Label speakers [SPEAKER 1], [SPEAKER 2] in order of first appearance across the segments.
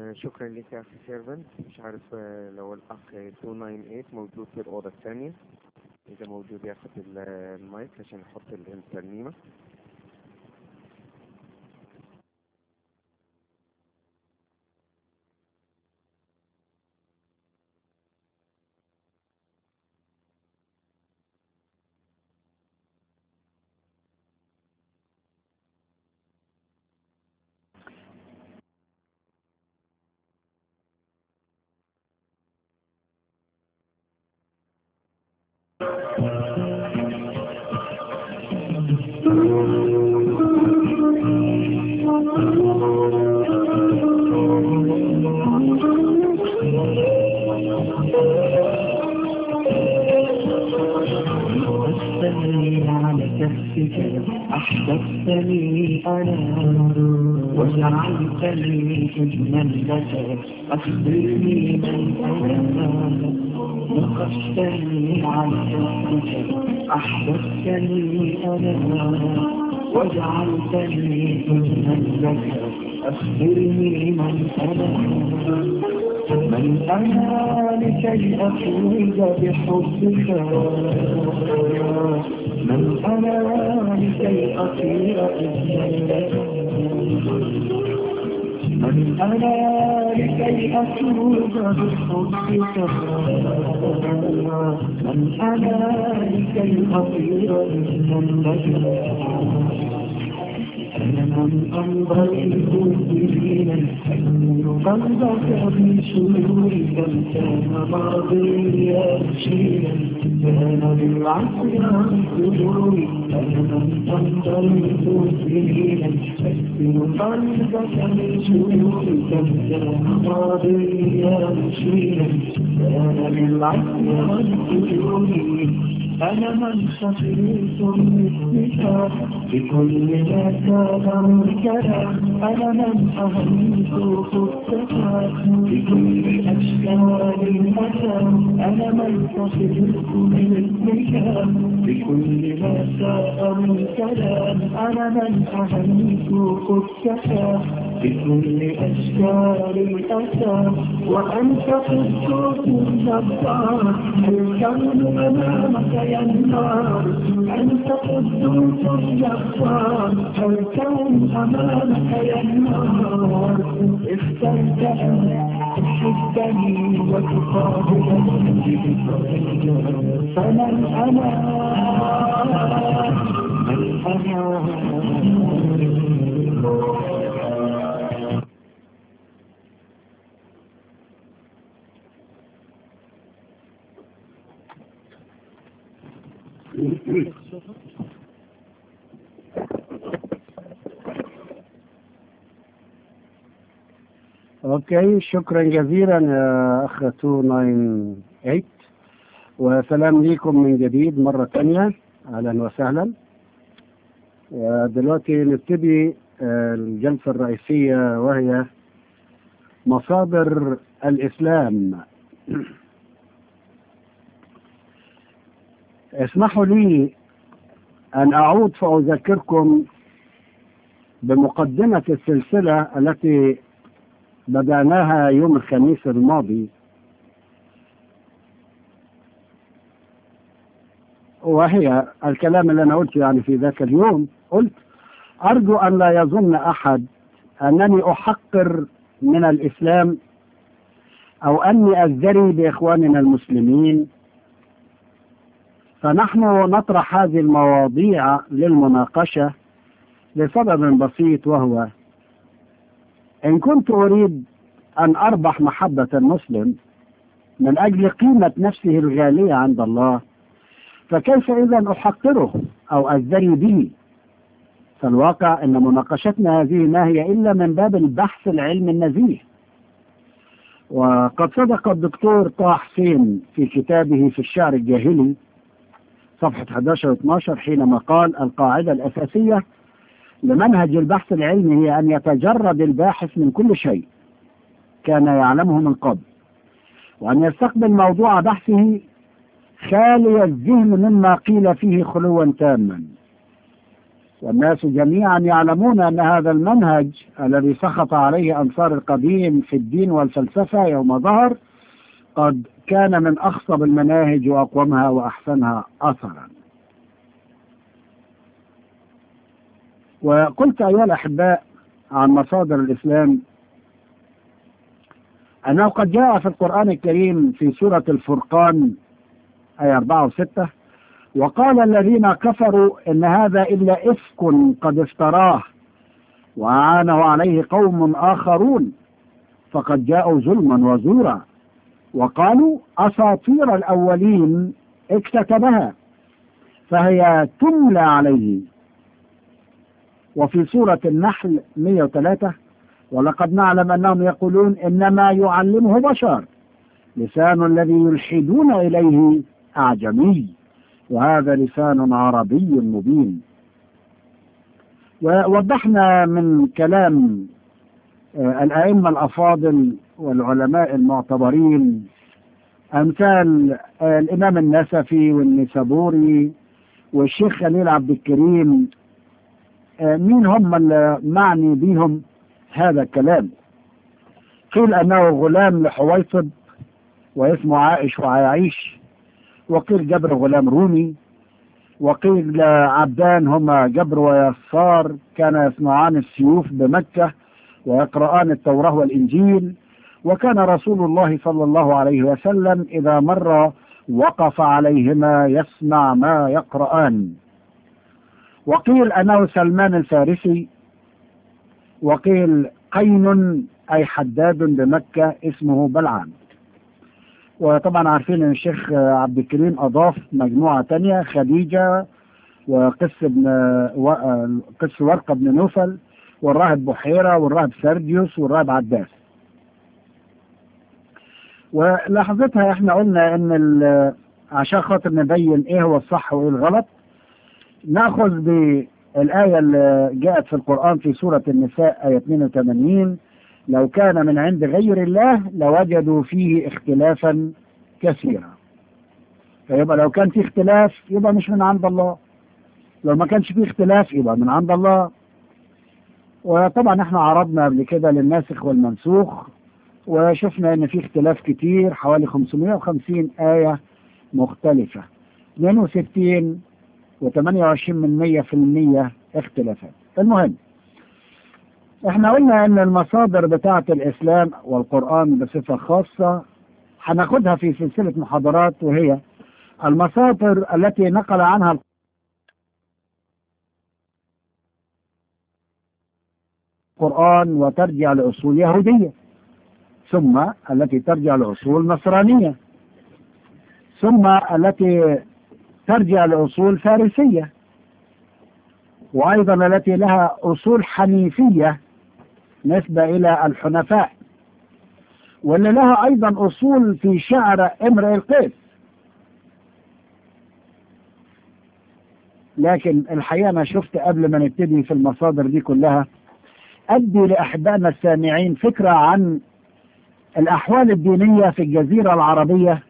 [SPEAKER 1] آه، شكرا لك يا اخي سيرفنت مش عارف آه، لو الاخ 298 موجود في الاوضه الثانيه اذا موجود ياخد ال- المايك عشان يحط الترنيمه
[SPEAKER 2] أحببتني على كفك أحببتني أنا وجعلتني ابنا لك أخبرني من أنا نقشتني على كفك أحببتني أنا وجعلتني ابنا لك أخبرني من أنا من أنا لكي أفوز بحبك من أنا لكي أصير ابنا لك من أنا لكي أفوز بحبك من أنا لكي أصير ابنا لك أنا من أنظر المسلمين قلبك من شرورك كان ماضيا شيئا كان بالعصر عن صدوري أنا من أنظر المسلمين قلبك من شرورك كان ماضيا شيئا كان بالعصر عن صدوري أنا من خفيت مثلك بكل ما كان منكرا أنا من أهمت خطك بكل أشكال الأثر أنا من خفيت مثلك بكل ما كان منكرا أنا من أهمت خطك بكل أشكال الأثر وأنت قدوس جبار الكون أمامك ينهار أنت قدوس جبار الكون أمامك ينهار اخترت أن تحبني وتقابلني فمن أنا من أنا
[SPEAKER 3] اوكي شكرا جزيلا يا اخ 298 وسلام ليكم من جديد مرة تانية اهلا وسهلا ودلوقتي نبتدي آه، الجلسة الرئيسية وهي مصادر الاسلام اسمحوا لي ان اعود فاذكركم بمقدمة السلسلة التي بدأناها يوم الخميس الماضي وهي الكلام اللي أنا قلته يعني في ذاك اليوم قلت أرجو أن لا يظن أحد أنني أحقر من الإسلام أو أني أزدري بإخواننا المسلمين فنحن نطرح هذه المواضيع للمناقشة لسبب بسيط وهو إن كنت أريد أن أربح محبة المسلم من أجل قيمة نفسه الغالية عند الله فكيف إذا أحقره أو أزدري به فالواقع أن مناقشتنا هذه ما هي إلا من باب البحث العلمي النزيه وقد صدق الدكتور طه حسين في كتابه في الشعر الجاهلي صفحة 11 و 12 حينما قال القاعدة الأساسية لمنهج البحث العلمي هي أن يتجرد الباحث من كل شيء كان يعلمه من قبل وأن يستقبل موضوع بحثه خالي الذهن مما قيل فيه خلوا تاما والناس جميعا يعلمون أن هذا المنهج الذي سخط عليه أنصار القديم في الدين والفلسفة يوم ظهر قد كان من أخصب المناهج وأقومها وأحسنها أثرا وقلت أيها الأحباء عن مصادر الإسلام أنه قد جاء في القرآن الكريم في سورة الفرقان آية 4 و6 وقال الذين كفروا إن هذا إلا إفك قد افتراه وأعانه عليه قوم آخرون فقد جاءوا ظلما وزورا وقالوا أساطير الأولين اكتتبها فهي تملى عليه وفي سورة النحل 103 ولقد نعلم أنهم يقولون إنما يعلمه بشر لسان الذي يلحدون إليه أعجمي وهذا لسان عربي مبين ووضحنا من كلام الأئمة الأفاضل والعلماء المعتبرين أمثال الإمام النسفي والنسابوري والشيخ خليل عبد الكريم مين هم اللي معني بيهم هذا الكلام قيل أنه غلام لحويصب واسمه عائش وعيعيش وقيل جبر غلام رومي وقيل عبدان هما جبر ويسار كان يصنعان السيوف بمكة ويقرآن التوراة والإنجيل وكان رسول الله صلى الله عليه وسلم إذا مر وقف عليهما يسمع ما يقرآن وقيل أنه سلمان الفارسي وقيل قين أي حداد بمكة اسمه بلعام وطبعا عارفين ان الشيخ عبد الكريم اضاف مجموعة تانية خديجة وقس ابن قس ورقة بن نوفل والراهب بحيرة والراهب سرديوس والراهب عداس ولحظتها احنا قلنا ان عشان خاطر نبين ايه هو الصح وايه الغلط ناخذ بالآية اللي جاءت في القرآن في سورة النساء آية 82 لو كان من عند غير الله لوجدوا فيه اختلافا كثيرا فيبقى لو كان في اختلاف يبقى مش من عند الله لو ما كانش فيه اختلاف يبقى من عند الله وطبعا احنا عرضنا قبل كده للناسخ والمنسوخ وشفنا ان في اختلاف كتير حوالي 550 آية مختلفة 62 و28 من 100 في المية اختلافات المهم احنا قلنا ان المصادر بتاعة الاسلام والقرآن بصفة خاصة هناخدها في سلسلة محاضرات وهي المصادر التي نقل عنها القرآن وترجع لأصول يهودية ثم التي ترجع لأصول نصرانية ثم التي ترجع لأصول فارسية وأيضا التي لها أصول حنيفية نسبة إلى الحنفاء واللي لها أيضا أصول في شعر امرئ القيس لكن الحقيقة أنا شفت قبل ما نبتدي في المصادر دي كلها أدي لأحبائنا السامعين فكرة عن الأحوال الدينية في الجزيرة العربية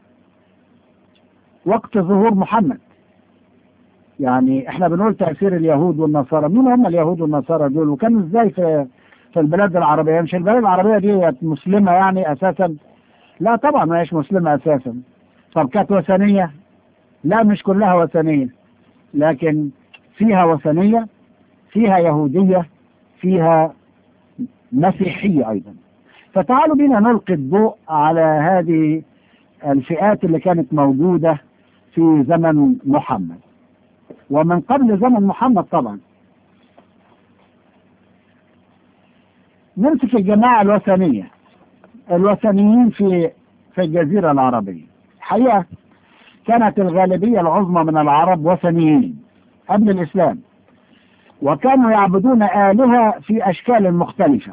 [SPEAKER 3] وقت ظهور محمد يعني احنا بنقول تأثير اليهود والنصارى مين هم اليهود والنصارى دول وكانوا ازاي في في البلاد العربية مش البلاد العربية دي مسلمة يعني أساسا لا طبعا ما هيش مسلمة أساسا طب كانت وثنية لا مش كلها وثنية لكن فيها وثنية فيها يهودية فيها مسيحية أيضا فتعالوا بينا نلقي الضوء على هذه الفئات اللي كانت موجودة في زمن محمد ومن قبل زمن محمد طبعا نمسك الجماعة الوثنية الوثنيين في في الجزيرة العربية الحقيقة كانت الغالبية العظمى من العرب وثنيين قبل الإسلام وكانوا يعبدون آلهة في أشكال مختلفة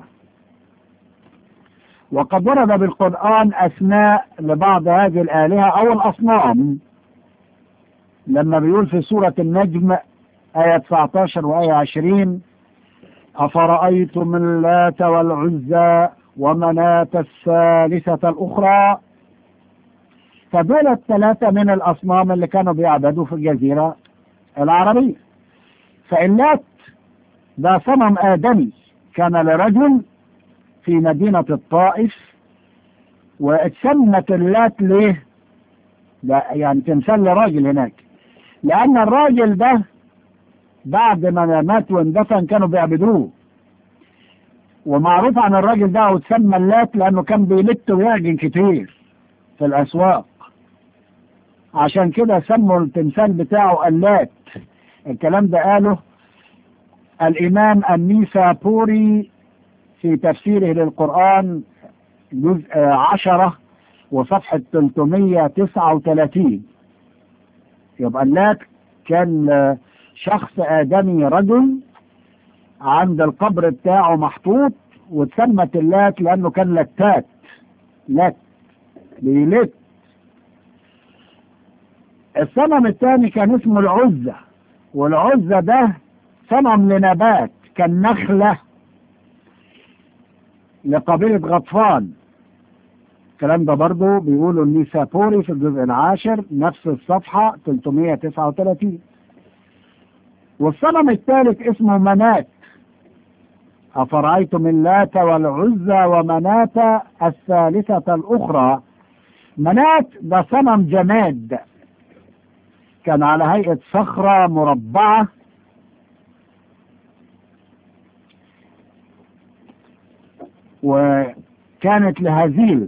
[SPEAKER 3] وقد ورد بالقرآن أسماء لبعض هذه الآلهة أو الأصنام لما بيقول في سورة النجم آية 19 وآية 20 أفرأيتم اللات والعزى ومناة الثالثة الأخرى فدول الثلاثة من الأصنام اللي كانوا بيعبدوا في الجزيرة العربية فاللات ده صنم آدمي كان لرجل في مدينة الطائف واتسمت اللات ليه؟ ده يعني تمثال لراجل هناك لأن الراجل ده بعد ما مات واندفن كانوا بيعبدوه ومعروف عن الراجل ده وتسمى اللات لأنه كان بيلت ويعجن كتير في الأسواق عشان كده سموا التمثال بتاعه اللات الكلام ده قاله الإمام النيسابوري في تفسيره للقرآن جزء عشرة وصفحة 339 يبقى اللات كان شخص آدمي رجل عند القبر بتاعه محطوط واتسمت اللات لأنه كان لتات لت بيلت الصنم الثاني كان اسمه العزة والعزة ده صنم لنبات كان نخلة لقبيلة غطفان الكلام ده برضه بيقولوا النيسابوري في الجزء العاشر نفس الصفحة 339 والصنم الثالث اسمه منات أفرأيتم اللات والعزى ومناة الثالثة الأخرى منات ده صنم جماد كان على هيئة صخرة مربعة وكانت لهزيل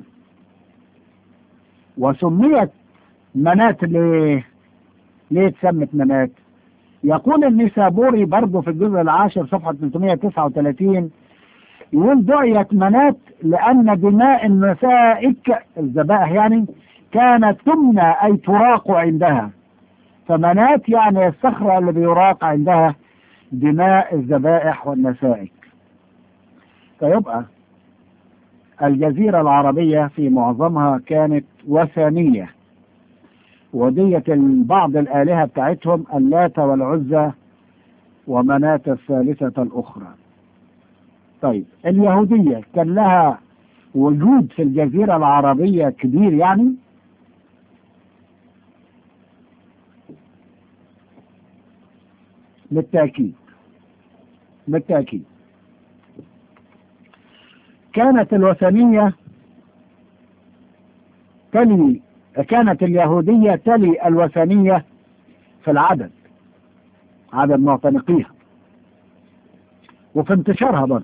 [SPEAKER 3] وسميت منات ليه؟ ليه اتسمت منات؟ يقول النسابوري برضه في الجزء العاشر صفحة 339 يقول دعيت منات لأن دماء النسائك الذبائح يعني كانت تمنى أي تراق عندها فمنات يعني الصخرة اللي بيراق عندها دماء الذبائح والنسائك فيبقى الجزيرة العربية في معظمها كانت وثنية ودية بعض الآلهة بتاعتهم اللات والعزى ومناة الثالثة الأخرى طيب اليهودية كان لها وجود في الجزيرة العربية كبير يعني بالتأكيد بالتأكيد كانت الوثنية تلي كانت اليهودية تلي الوثنية في العدد عدد معتنقيها وفي انتشارها برضه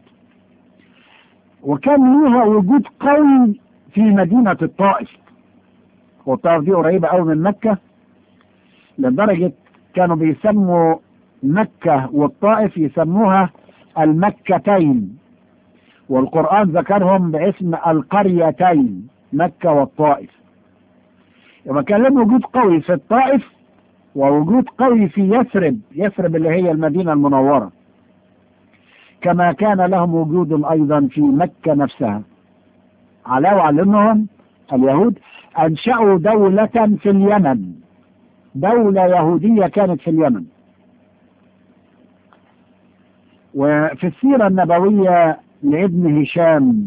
[SPEAKER 3] وكان لها وجود قوي في مدينة الطائف والطائف دي قريبة قوي من مكة لدرجة كانوا بيسموا مكة والطائف يسموها المكتين والقرآن ذكرهم باسم القريتين مكة والطائف يبقى كان لهم وجود قوي في الطائف ووجود قوي في يثرب يثرب اللي هي المدينة المنورة كما كان لهم وجود أيضا في مكة نفسها علاوة على أنهم اليهود أنشأوا دولة في اليمن دولة يهودية كانت في اليمن وفي السيرة النبوية لابن هشام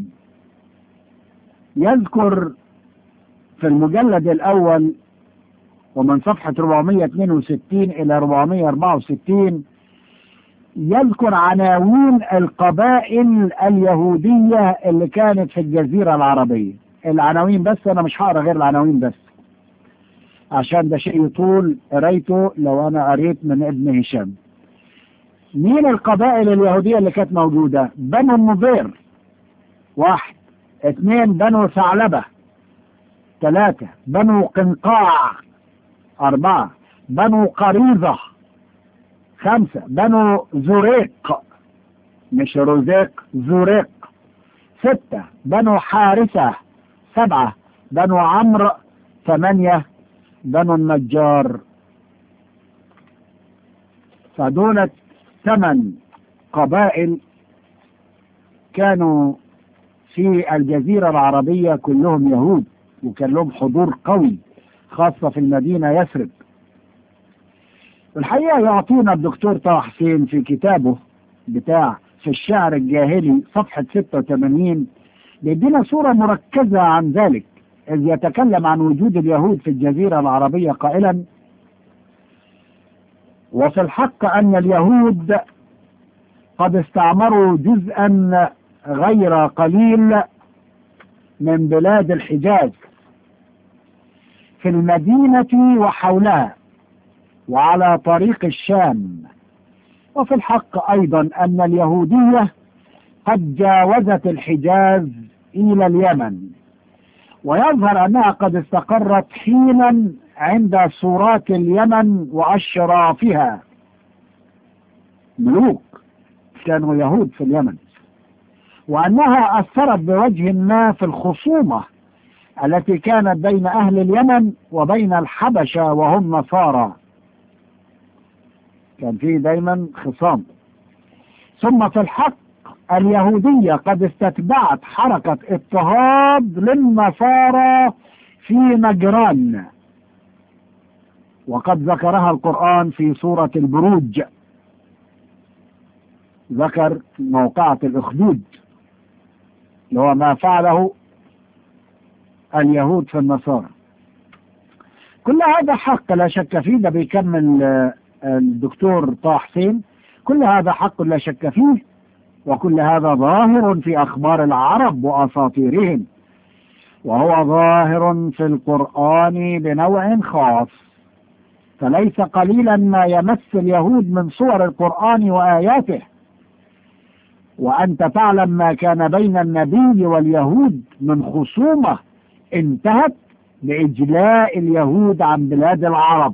[SPEAKER 3] يذكر في المجلد الأول ومن صفحة 462 إلى 464 يذكر عناوين القبائل اليهودية اللي كانت في الجزيرة العربية العناوين بس أنا مش هقرا غير العناوين بس عشان ده شيء يطول قريته لو أنا قريت من ابن هشام مين القبائل اليهودية اللي كانت موجودة بنو النضير واحد اثنين بنو ثعلبة ثلاثة بنو قنقاع أربعة بنو قريظة خمسة بنو زريق مش روزيق زريق ستة بنو حارثة سبعة بنو عمرو ثمانية بنو النجار فدولة ثمان قبائل كانوا في الجزيرة العربية كلهم يهود وكان لهم حضور قوي خاصة في المدينة يثرب الحقيقة يعطينا الدكتور طه حسين في كتابه بتاع في الشعر الجاهلي صفحة 86 بيدينا صورة مركزة عن ذلك إذ يتكلم عن وجود اليهود في الجزيرة العربية قائلا وفي الحق أن اليهود قد استعمروا جزءا غير قليل من بلاد الحجاز في المدينة وحولها وعلى طريق الشام وفي الحق أيضا أن اليهودية قد جاوزت الحجاز إلى اليمن ويظهر أنها قد استقرت حينا عند سورات اليمن وأشرافها ملوك كانوا يهود في اليمن وأنها أثرت بوجه ما في الخصومة التي كانت بين أهل اليمن وبين الحبشة وهم نصارى كان في دايما خصام ثم في الحق اليهودية قد استتبعت حركة اضطهاد للنصارى في نجران وقد ذكرها القرآن في سورة البروج ذكر موقعة الأخدود اللي هو ما فعله اليهود في النصارى كل هذا حق لا شك فيه ده بيكمل آه، الدكتور طه حسين كل هذا حق لا شك فيه وكل هذا ظاهر في أخبار العرب وأساطيرهم وهو ظاهر في القرآن بنوع خاص فليس قليلا ما يمس اليهود من صور القرآن وآياته وأنت تعلم ما كان بين النبي واليهود من خصومة انتهت بإجلاء اليهود عن بلاد العرب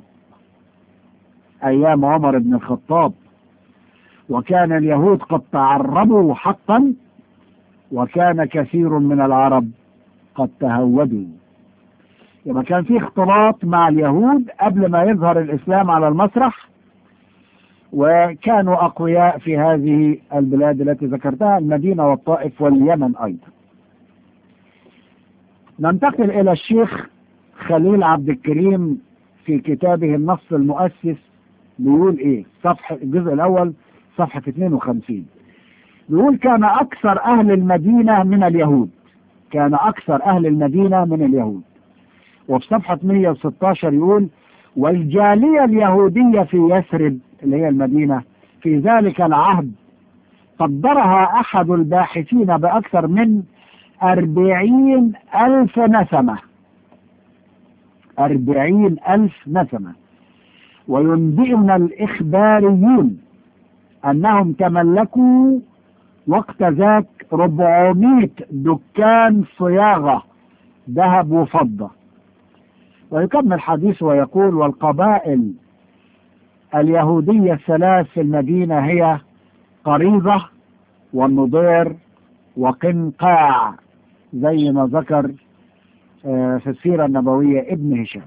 [SPEAKER 3] أيام عمر بن الخطاب وكان اليهود قد تعربوا حقا وكان كثير من العرب قد تهودوا يبقى كان في اختلاط مع اليهود قبل ما يظهر الإسلام على المسرح وكانوا أقوياء في هذه البلاد التي ذكرتها المدينة والطائف واليمن أيضا ننتقل إلى الشيخ خليل عبد الكريم في كتابه النص المؤسس بيقول إيه صفحة الجزء الأول صفحة 52 بيقول كان أكثر أهل المدينة من اليهود كان أكثر أهل المدينة من اليهود وفي صفحة 116 يقول والجالية اليهودية في يثرب اللي هي المدينة في ذلك العهد قدرها أحد الباحثين بأكثر من أربعين ألف نسمة أربعين ألف نسمة وينبئنا الإخباريون أنهم تملكوا وقت ذاك 400 دكان صياغة ذهب وفضة ويكمل حديثه ويقول والقبائل اليهودية الثلاث في المدينة هي قريظة والنضير وقنقاع زي ما ذكر آه، في السيرة النبوية ابن هشام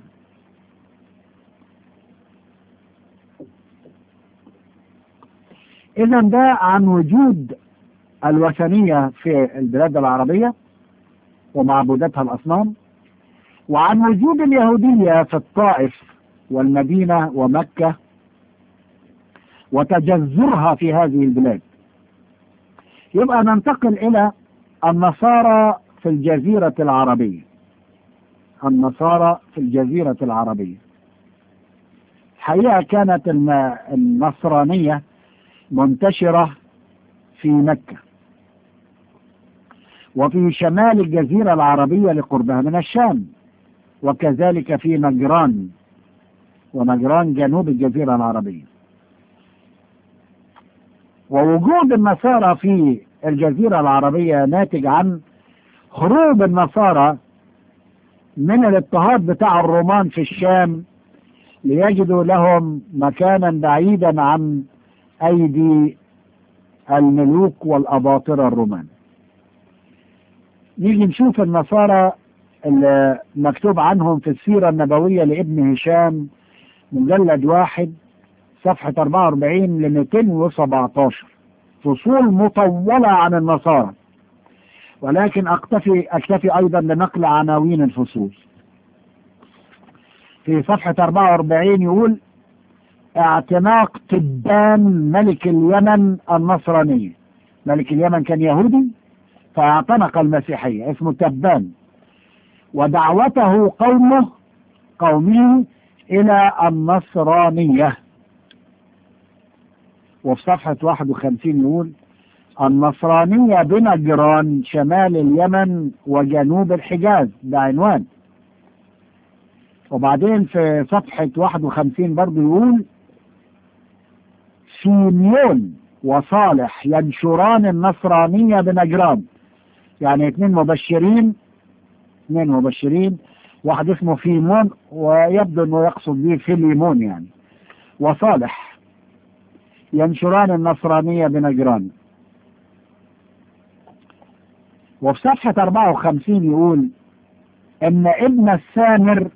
[SPEAKER 3] إذا ده عن وجود الوثنية في البلاد العربية ومعبوداتها الأصنام وعن وجود اليهودية في الطائف والمدينة ومكة وتجذرها في هذه البلاد يبقى ننتقل إلى النصارى في الجزيرة العربية النصارى في الجزيرة العربية الحقيقة كانت الم- النصرانية منتشرة في مكة وفي شمال الجزيرة العربية لقربها من الشام وكذلك في نجران ونجران جنوب الجزيرة العربية ووجود النصارى في الجزيرة العربية ناتج عن هروب النصارى من الاضطهاد بتاع الرومان في الشام ليجدوا لهم مكانا بعيدا عن أيدي الملوك والأباطرة الرومان نيجي نشوف النصارى اللي مكتوب عنهم في السيرة النبوية لابن هشام مجلد واحد صفحة 44 ل 217 فصول مطولة عن النصارى ولكن أكتفي أكتفي أيضا بنقل عناوين الفصول في صفحة 44 يقول اعتناق تبان ملك اليمن النصرانية ملك اليمن كان يهودي فاعتنق المسيحية اسمه تبان ودعوته قومه قومه إلى النصرانية وفي صفحة 51 يقول النصرانية بنجران شمال اليمن وجنوب الحجاز ده عنوان وبعدين في صفحة 51 برضه يقول سيميون وصالح ينشران النصرانية بنجران يعني اثنين مبشرين اثنين مبشرين واحد اسمه فيمون ويبدو انه يقصد به فيليمون يعني وصالح ينشران النصرانية بنجران وفي صفحة 54 يقول ان ابن السامر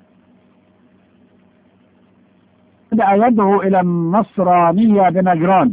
[SPEAKER 3] بدأ يدعو إلى النصرانية بنجران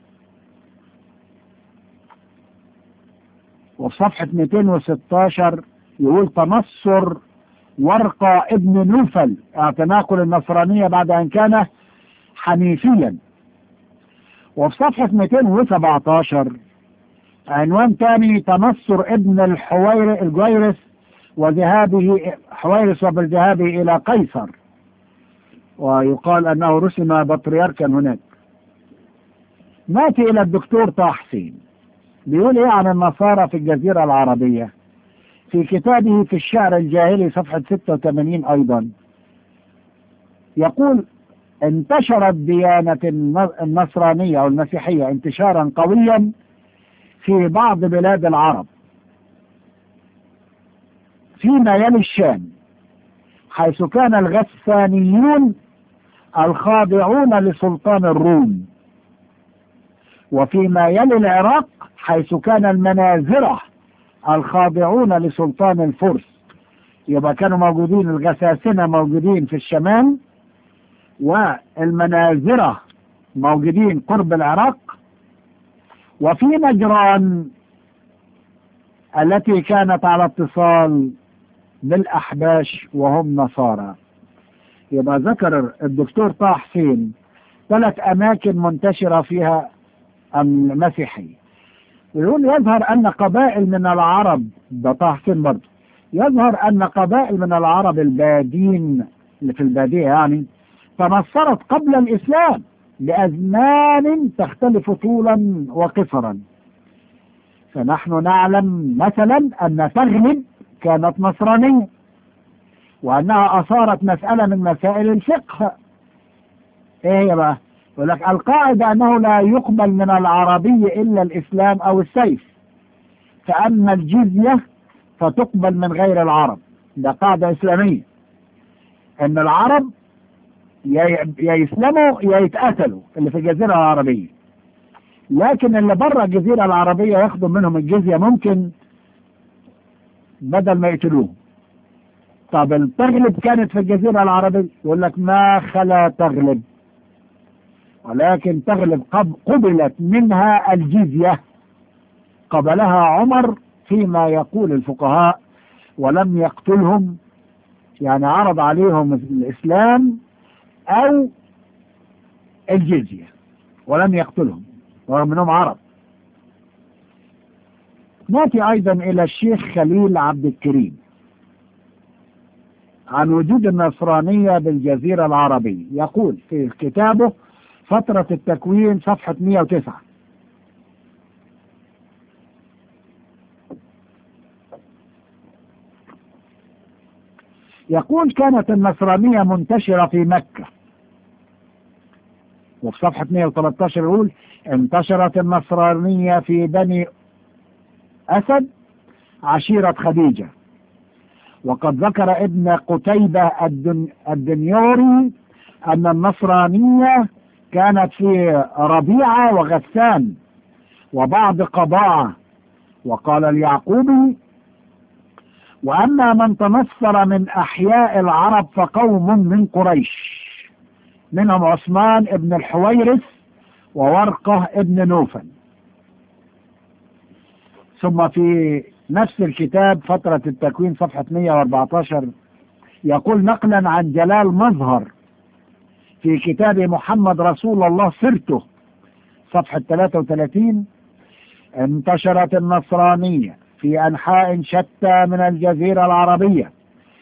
[SPEAKER 3] وفي صفحة 216 يقول تنصر ورقة ابن نوفل اعتناقه للنصرانية بعد أن كان حنيفيا وفي صفحة 217 عنوان تاني تنصر ابن الحوير الجويرس وذهابه حويرس وبالذهاب إلى قيصر ويقال أنه رسم بطريركا هناك ناتي إلى الدكتور طه حسين بيقول إيه عن النصارى في الجزيرة العربية في كتابه في الشعر الجاهلي صفحة 86 أيضا يقول انتشرت ديانة النصرانية أو المسيحية انتشارا قويا في بعض بلاد العرب فيما يلي الشام حيث كان الغسانيون الخاضعون لسلطان الروم وفيما يلي العراق حيث كان المنازرة الخاضعون لسلطان الفرس يبقى كانوا موجودين الغساسنة موجودين في الشمال والمنازرة موجودين قرب العراق وفي نجران التي كانت على اتصال بالأحباش وهم نصارى يبقى ذكر الدكتور طه حسين ثلاث أماكن منتشرة فيها المسيحية ويقول يظهر أن قبائل من العرب ده طه حسين برضه يظهر أن قبائل من العرب البادين اللي في البادية يعني تنصرت قبل الإسلام لأزمان تختلف طولا وقصرا فنحن نعلم مثلا أن تغلب كانت نصرانية وأنها أثارت مسألة من مسائل الفقه إيه هي بقى؟ يقول لك القاعدة أنه لا يقبل من العربي إلا الإسلام أو السيف فأما الجزية فتقبل من غير العرب ده قاعدة إسلامية أن العرب يا يسلموا يا يتقتلوا اللي في الجزيرة العربية لكن اللي بره الجزيرة العربية ياخدوا منهم الجزية ممكن بدل ما يقتلوهم طب التغلب كانت في الجزيرة العربية يقول لك ما خلا تغلب ولكن تغلب قبلت منها الجزية قبلها عمر فيما يقول الفقهاء ولم يقتلهم يعني عرض عليهم الإسلام أو الجزية ولم يقتلهم رغم أنهم عرب ناتي أيضا إلى الشيخ خليل عبد الكريم عن وجود النصرانية بالجزيرة العربية يقول في كتابه فترة التكوين صفحة 109 يقول كانت النصرانية منتشرة في مكة وفي صفحة 113 يقول انتشرت النصرانية في بني أسد عشيرة خديجة وقد ذكر ابن قتيبة الدن الدنيوري أن النصرانية كانت في ربيعة وغسان وبعض قضاعة وقال اليعقوبي وأما من تنصر من أحياء العرب فقوم من قريش منهم عثمان ابن الحويرث وورقة ابن نوفل ثم في نفس الكتاب فترة التكوين صفحة 114 يقول نقلا عن جلال مظهر في كتاب محمد رسول الله سيرته صفحة 33 انتشرت النصرانية في أنحاء شتى من الجزيرة العربية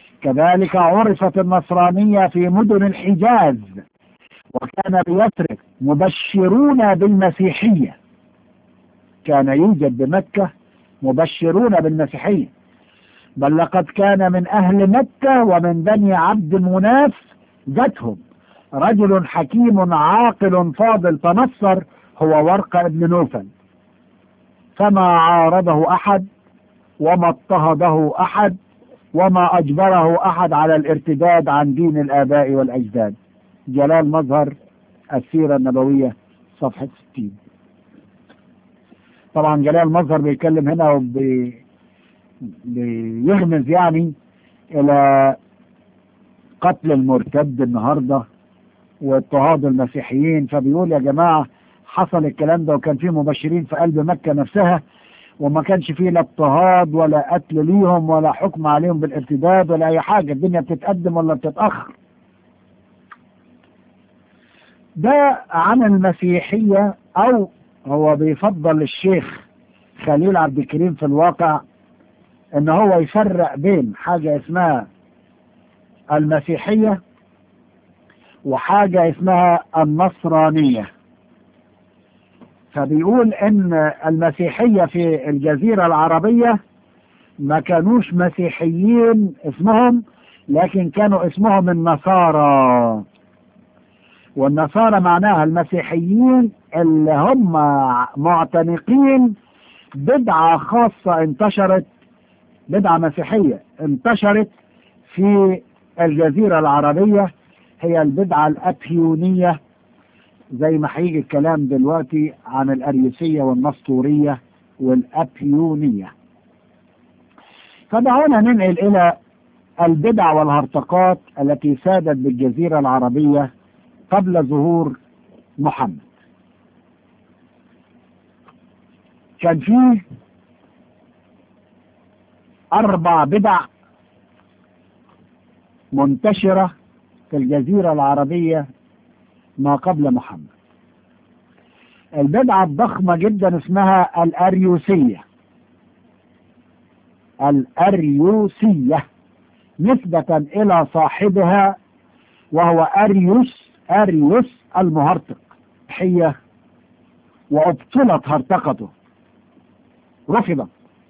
[SPEAKER 3] كذلك عرفت النصرانية في مدن الحجاز وكان بيثرب مبشرون بالمسيحية كان يوجد بمكة مبشرون بالمسيحية بل لقد كان من أهل مكة ومن بني عبد مناف ذاتهم رجل حكيم عاقل فاضل تنصر هو ورقة ابن نوفل فما عارضه أحد وما اضطهده أحد وما أجبره أحد على الارتداد عن دين الآباء والأجداد جلال مظهر السيرة النبوية صفحة 60 طبعا جلال مظهر بيتكلم هنا وبي بيغمز يعني إلى قتل المرتد النهاردة واضطهاد المسيحيين فبيقول يا جماعة حصل الكلام ده وكان في مبشرين في قلب مكة نفسها وما كانش فيه لا اضطهاد ولا قتل ليهم ولا حكم عليهم بالارتداد ولا اي حاجة الدنيا بتتقدم ولا بتتأخر ده عن المسيحية او هو بيفضل الشيخ خليل عبد الكريم في الواقع ان هو يفرق بين حاجة اسمها المسيحية وحاجة اسمها النصرانية فبيقول ان المسيحية في الجزيرة العربية ما كانوش مسيحيين اسمهم لكن كانوا اسمهم النصارى والنصارى معناها المسيحيين اللي هم معتنقين بدعة خاصة انتشرت بدعة مسيحية انتشرت في الجزيرة العربية هي البدعة الأبيونية زي ما هيجي الكلام دلوقتي عن الأريوسية والنسطورية والأبيونية فدعونا ننقل إلى البدع والهرطقات التي سادت بالجزيرة العربية قبل ظهور محمد كان فيه أربع بدع منتشرة في الجزيرة العربية ما قبل محمد البدعة الضخمة جدا اسمها الأريوسية الأريوسية نسبة إلى صاحبها وهو أريوس أريوس المهرطق حية وأبطلت هرطقته رفضت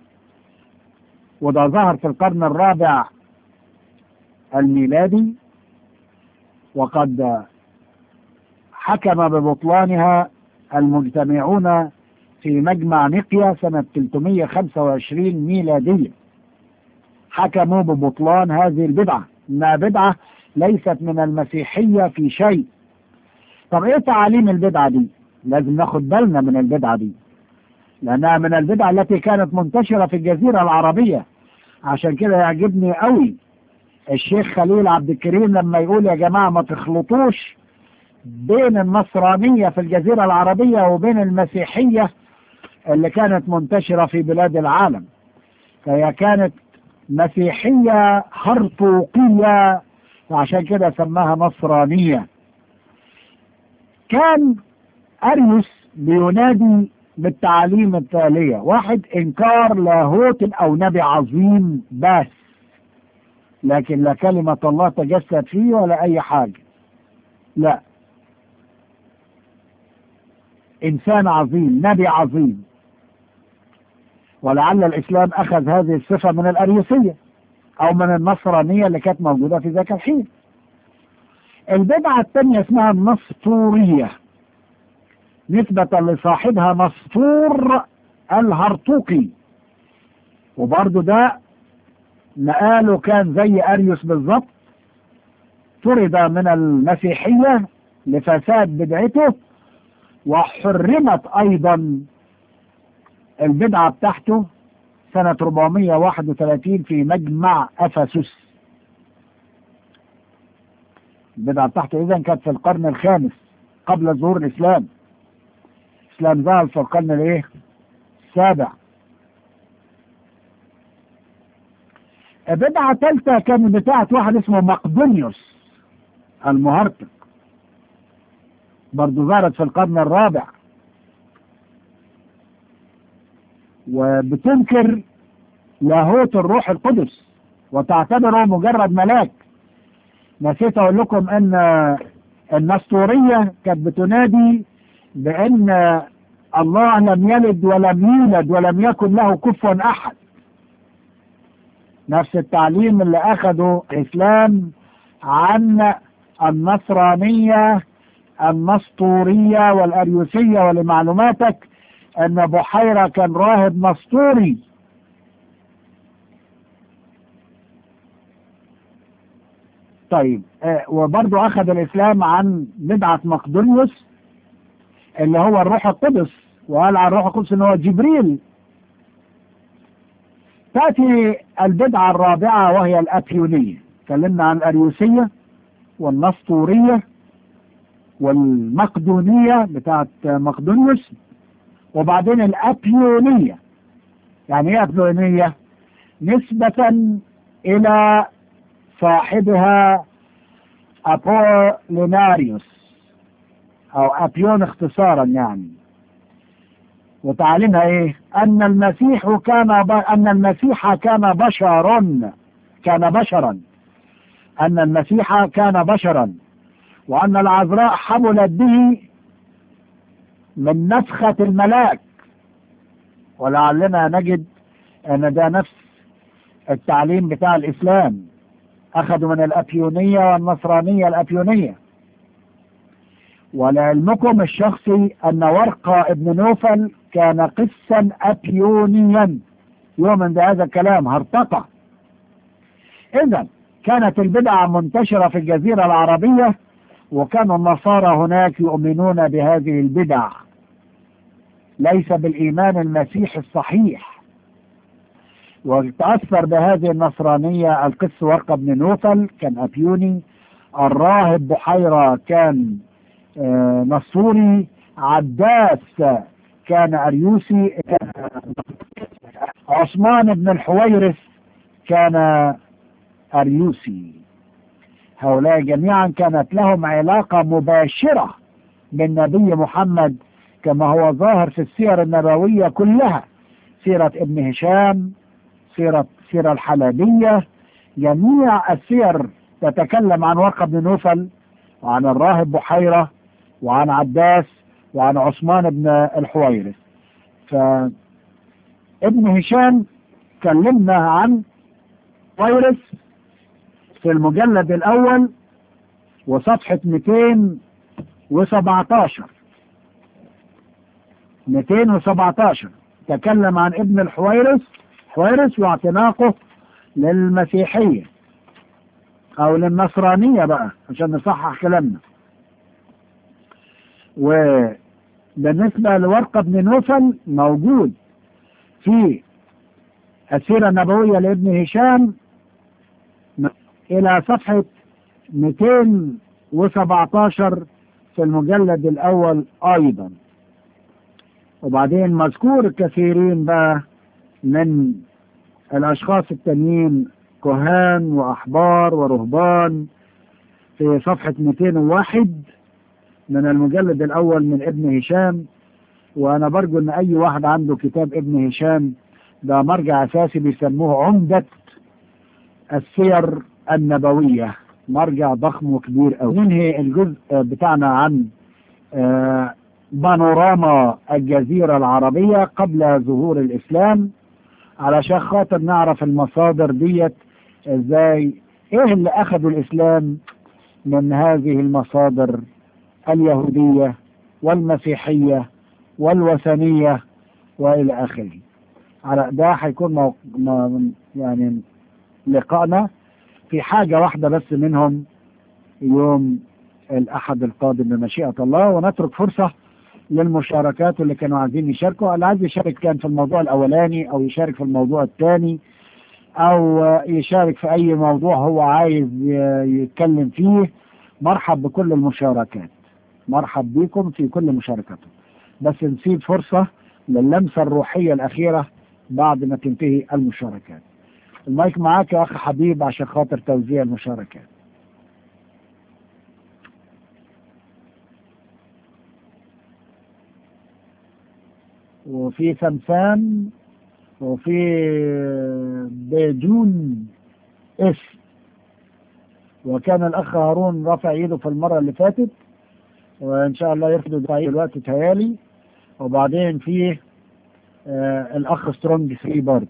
[SPEAKER 3] وده ظهر في القرن الرابع الميلادي وقد حكم ببطلانها المجتمعون في مجمع نقيا سنة 325 ميلادية حكموا ببطلان هذه البدعة انها بدعة ليست من المسيحية في شيء طب ايه تعاليم البدعة دي لازم ناخد بالنا من البدعة دي لانها من البدع التي كانت منتشرة في الجزيرة العربية عشان كده يعجبني قوي الشيخ خليل عبد الكريم لما يقول يا جماعة ما تخلطوش بين النصرانية في الجزيرة العربية وبين المسيحية اللي كانت منتشرة في بلاد العالم فهي كانت مسيحية هرطوقية وعشان كده سماها نصرانية كان أريوس بينادي بالتعاليم التالية واحد إنكار لاهوت أو نبي عظيم بس لكن لا كلمة الله تجسد فيه ولا أي حاجة لا إنسان عظيم نبي عظيم ولعل الإسلام أخذ هذه الصفة من الأريوسية أو من النصرانية اللي كانت موجودة في ذاك الحين البدعة الثانية اسمها النسطورية نسبة لصاحبها نسطور الهرطوقي وبرضه ده مقاله كان زي أريوس بالظبط طرد من المسيحية لفساد بدعته وحرمت أيضا البدعة بتاعته سنة 431 في مجمع أفسس البدعة بتاعته إذا كانت في القرن الخامس قبل ظهور الإسلام الإسلام ظهر في القرن الإيه؟ السابع بدعة ثالثة كان بتاعت واحد اسمه مقدونيوس المهرطق برضه ظهرت في القرن الرابع وبتنكر لاهوت الروح القدس وتعتبره مجرد ملاك نسيت اقول لكم ان النسطورية كانت بتنادي بأن الله لم يلد ولم يولد ولم يكن له كفوا أحد نفس التعليم اللي أخده الإسلام عن النصرانية النسطورية والأريوسية ولمعلوماتك أن بحيرة كان راهب نسطوري طيب آه وبرضه أخذ الإسلام عن بدعة مقدونيوس اللي هو الروح القدس وقال عن الروح القدس ان هو جبريل تأتي البدعة الرابعة وهي الأبيونية تكلمنا عن الأريوسية والنسطورية والمقدونية بتاعت مقدونيوس وبعدين الأبيونية يعني ايه أبيونية نسبة إلى صاحبها أبوليناريوس أو أبيون اختصارا يعني وتعليمها إيه؟ أن المسيح كان ب... أن المسيح كان بشرا كان بشرا أن المسيح كان بشرا وأن العذراء حملت به من نفخة الملاك ولعلنا نجد أن ده نفس التعليم بتاع الإسلام أخذوا من الأبيونية والنصرانية الأبيونية ولعلمكم الشخصي أن ورقة ابن نوفل كان قسا أبيونيا يؤمن بهذا الكلام هرطقة إذا كانت البدعة منتشرة في الجزيرة العربية وكان النصارى هناك يؤمنون بهذه البدع ليس بالإيمان المسيحي الصحيح وتأثر بهذه النصرانية القس ورقة بن نوفل كان أبيوني الراهب بحيرة كان آه نصوري عداس كان أريوسي عثمان بن الحويرث كان أريوسي هؤلاء جميعا كانت لهم علاقة مباشرة بالنبي محمد كما هو ظاهر في السير النبوية كلها سيرة ابن هشام سيرة سيرة الحلبية جميع السير تتكلم عن ورقة بن نوفل وعن الراهب بحيرة وعن عباس وعن عثمان بن الحويرث فابن هشام كلمنا عن حويرث في المجلد الأول وصفحة 217 217 تكلم عن ابن الحويرث حويرث واعتناقه للمسيحية أو للنصرانية بقى عشان نصحح كلامنا وبالنسبة لورقة بن نوفل موجود في السيرة النبوية لابن هشام إلى صفحة 217 في المجلد الأول أيضا وبعدين مذكور كثيرين بقى من الأشخاص التانيين كهان وأحبار ورهبان في صفحة 201 من المجلد الأول من ابن هشام وأنا برجو إن أي واحد عنده كتاب ابن هشام ده مرجع أساسي بيسموه عمدة السير النبوية مرجع ضخم وكبير أوي ننهي الجزء بتاعنا عن بانوراما الجزيرة العربية قبل ظهور الإسلام علشان خاطر نعرف المصادر ديت ازاي ايه اللي اخذوا الاسلام من هذه المصادر اليهودية والمسيحية والوثنية والى اخره على ده هيكون موق... ما يعني لقائنا في حاجة واحدة بس منهم يوم الأحد القادم بمشيئة الله ونترك فرصة للمشاركات اللي كانوا عايزين يشاركوا اللي عايز يشارك كان في الموضوع الأولاني أو يشارك في الموضوع الثاني أو يشارك في أي موضوع هو عايز يتكلم فيه مرحب بكل المشاركات مرحب بكم في كل مشاركاتكم بس نسيب فرصة للمسة الروحية الأخيرة بعد ما تنتهي المشاركات المايك معاك يا أخ حبيب عشان خاطر توزيع المشاركات وفي سمسام وفي بدون اسم وكان الأخ هارون رفع ايده في المرة اللي فاتت وان شاء الله يرفضوا طيب الوقت تهيالي وبعدين في آه الاخ سترونج 3 برضه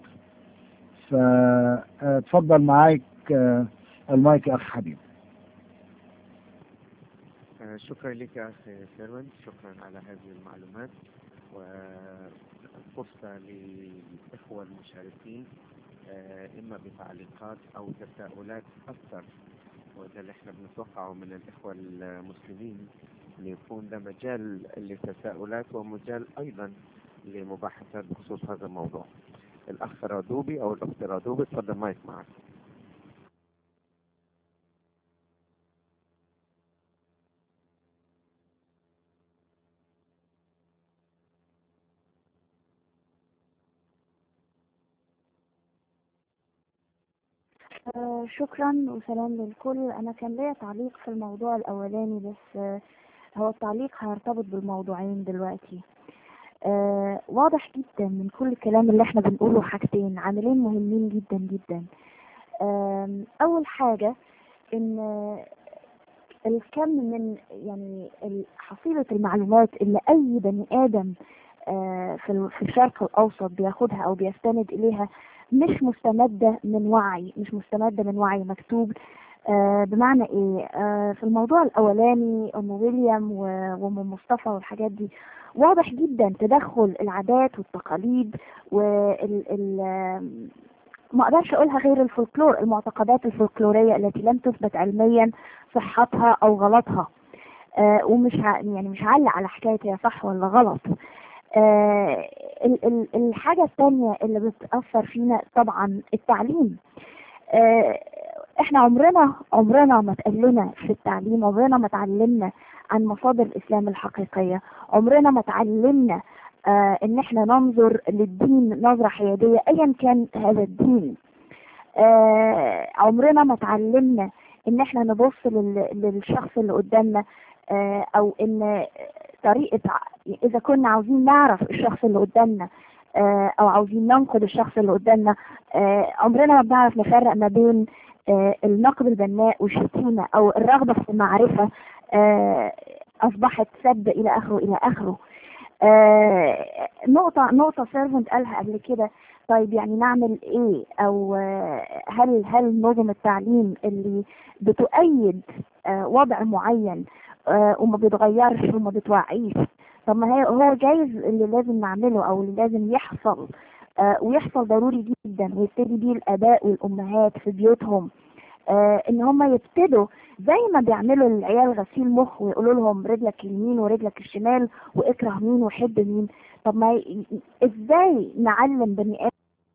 [SPEAKER 3] فاتفضل معاك آه المايك يا اخ حبيب
[SPEAKER 1] آه، شكرا لك يا أخي سيرفنت شكرا على هذه المعلومات وفرصة للإخوة المشاركين آه، إما بتعليقات أو تساؤلات أكثر وده اللي احنا بنتوقعه من الإخوة المسلمين إن يكون ده مجال للتساؤلات ومجال أيضا لمباحثات بخصوص هذا الموضوع الأخ رادوبي أو الأخت رادوبي اتفضل مايك معك
[SPEAKER 4] آه، شكرا وسلام للكل انا كان ليا تعليق في الموضوع الاولاني بس آه، هو التعليق هيرتبط بالموضوعين دلوقتي آه، واضح جدا من كل الكلام اللي احنا بنقوله حاجتين عاملين مهمين جدا جدا آم، اول حاجة ان آه، الكم من يعني ال- حصيلة المعلومات اللي اي بني ادم آه، في ال- في الشرق الاوسط بياخدها او بيستند اليها مش مستمدة من وعي مش مستمدة من وعي مكتوب آه بمعنى ايه آه في الموضوع الاولاني ام ويليام و- وام مصطفى والحاجات دي واضح جدا تدخل العادات والتقاليد وال ال آم، ما اقدرش اقولها غير الفولكلور المعتقدات الفولكلورية التي لم تثبت علميا صحتها او غلطها آه ومش ع- يعني مش هعلق على حكاية هي صح ولا غلط آه ال- ال- الحاجة الثانية اللي بتأثر فينا طبعا التعليم آه احنا عمرنا عمرنا ما اتقلنا في التعليم عمرنا ما اتعلمنا عن مصادر الاسلام الحقيقية عمرنا ما اتعلمنا آه ان احنا ننظر للدين نظرة حيادية ايا كان هذا الدين آه عمرنا ما اتعلمنا ان احنا نبص لل- للشخص اللي قدامنا آه او ان طريقة ع- اذا كنا عاوزين نعرف الشخص اللي قدامنا آه او عاوزين ننقد الشخص اللي قدامنا آه عمرنا ما بنعرف نفرق ما بين آه النقد البناء والشتيمة او الرغبة في المعرفة آه اصبحت سب الى اخره الى اخره آه نقطة نقطة سيرفنت قالها قبل كده طيب يعني نعمل ايه او آه، هل هل نظم التعليم اللي بتؤيد آه، وضع معين آه، وما بيتغيرش وما بتوعيش طب ما هي هو جايز اللي لازم نعمله او اللي لازم يحصل آه، ويحصل ضروري جدا ويبتدي بيه الاباء والامهات في بيوتهم آه، ان هم يبتدوا زي ما بيعملوا للعيال غسيل مخ ويقولوا لهم رجلك اليمين ورجلك الشمال واكره مين وحب مين طب ما ي- ازاي نعلم بني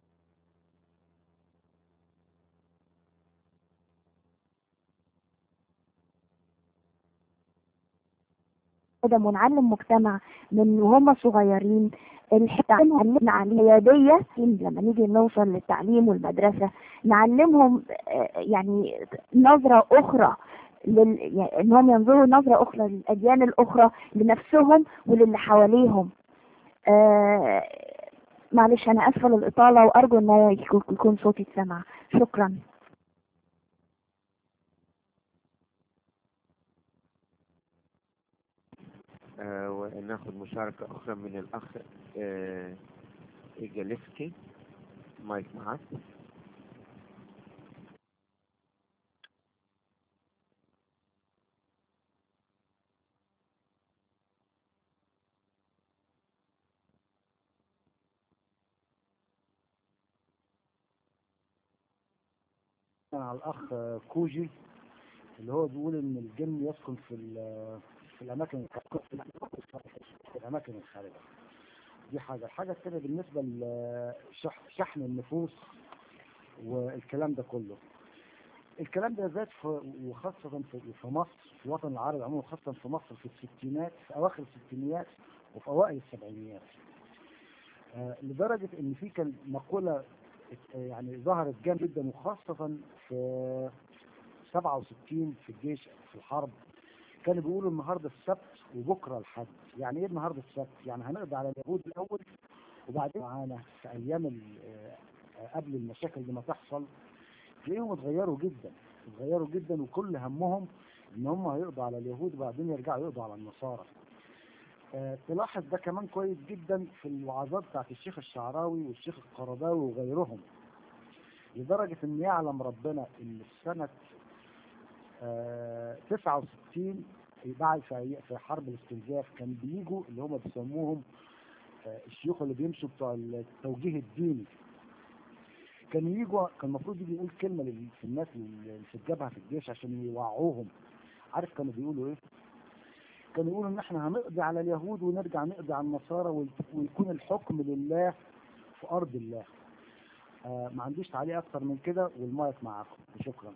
[SPEAKER 4] ادم ونعلم مجتمع من وهم صغيرين التعليم علمنا عليادية لما نيجي نوصل للتعليم والمدرسة نعلمهم آه، يعني نظرة أخرى لل... يعني انهم ينظروا نظرة أخرى للأديان الأخرى لنفسهم وللي حواليهم آه معلش أنا آسفة للإطالة وأرجو إن يكون يكون صوتي اتسمع شكرا
[SPEAKER 1] آه وناخد مشاركة أخرى من الأخ آه إيجاليفكي مايك معك
[SPEAKER 5] على الاخ كوجي اللي هو بيقول ان الجن يسكن في ال- في الاماكن في الاماكن الخارجه دي حاجه الحاجه الثانيه بالنسبه لشحن النفوس والكلام ده كله الكلام ده ذات في وخاصة في في مصر في الوطن العربي عموما خاصة في مصر في الستينات في أواخر الستينيات وفي أوائل السبعينيات آه، لدرجة إن في كان مقولة ات- يعني ظهرت جامد جدا وخاصة في 67 في الجيش في الحرب كانوا بيقولوا النهارده السبت وبكره الحد يعني ايه النهارده السبت يعني هنقضي على اليهود الاول وبعدين معانا في ايام ال- آه، قبل المشاكل دي ما تحصل تلاقيهم اتغيروا جدا اتغيروا جدا وكل همهم ان هم هيقضوا على اليهود وبعدين يرجعوا يقضوا على النصارى آه، تلاحظ ده كمان كويس جدا في الوعظات بتاعت الشيخ الشعراوي والشيخ القرضاوي وغيرهم لدرجة ان يعلم ربنا ان في سنة آه، 69 بعد في في حرب الاستنزاف كان بيجوا اللي هم بيسموهم آه، الشيوخ اللي بيمشوا بتوع التوجيه الديني كانوا يجوا كان المفروض يجي يقول كلمة لل- في الناس اللي في الجبهة في الجيش عشان يوعوهم عارف كانوا بيقولوا ايه؟ كانوا يقولوا ان احنا هنقضي على اليهود ونرجع نقضي على النصارى وال- ويكون الحكم لله في ارض الله. آه ما عنديش تعليق اكتر من كده والمايك معاكم شكرا.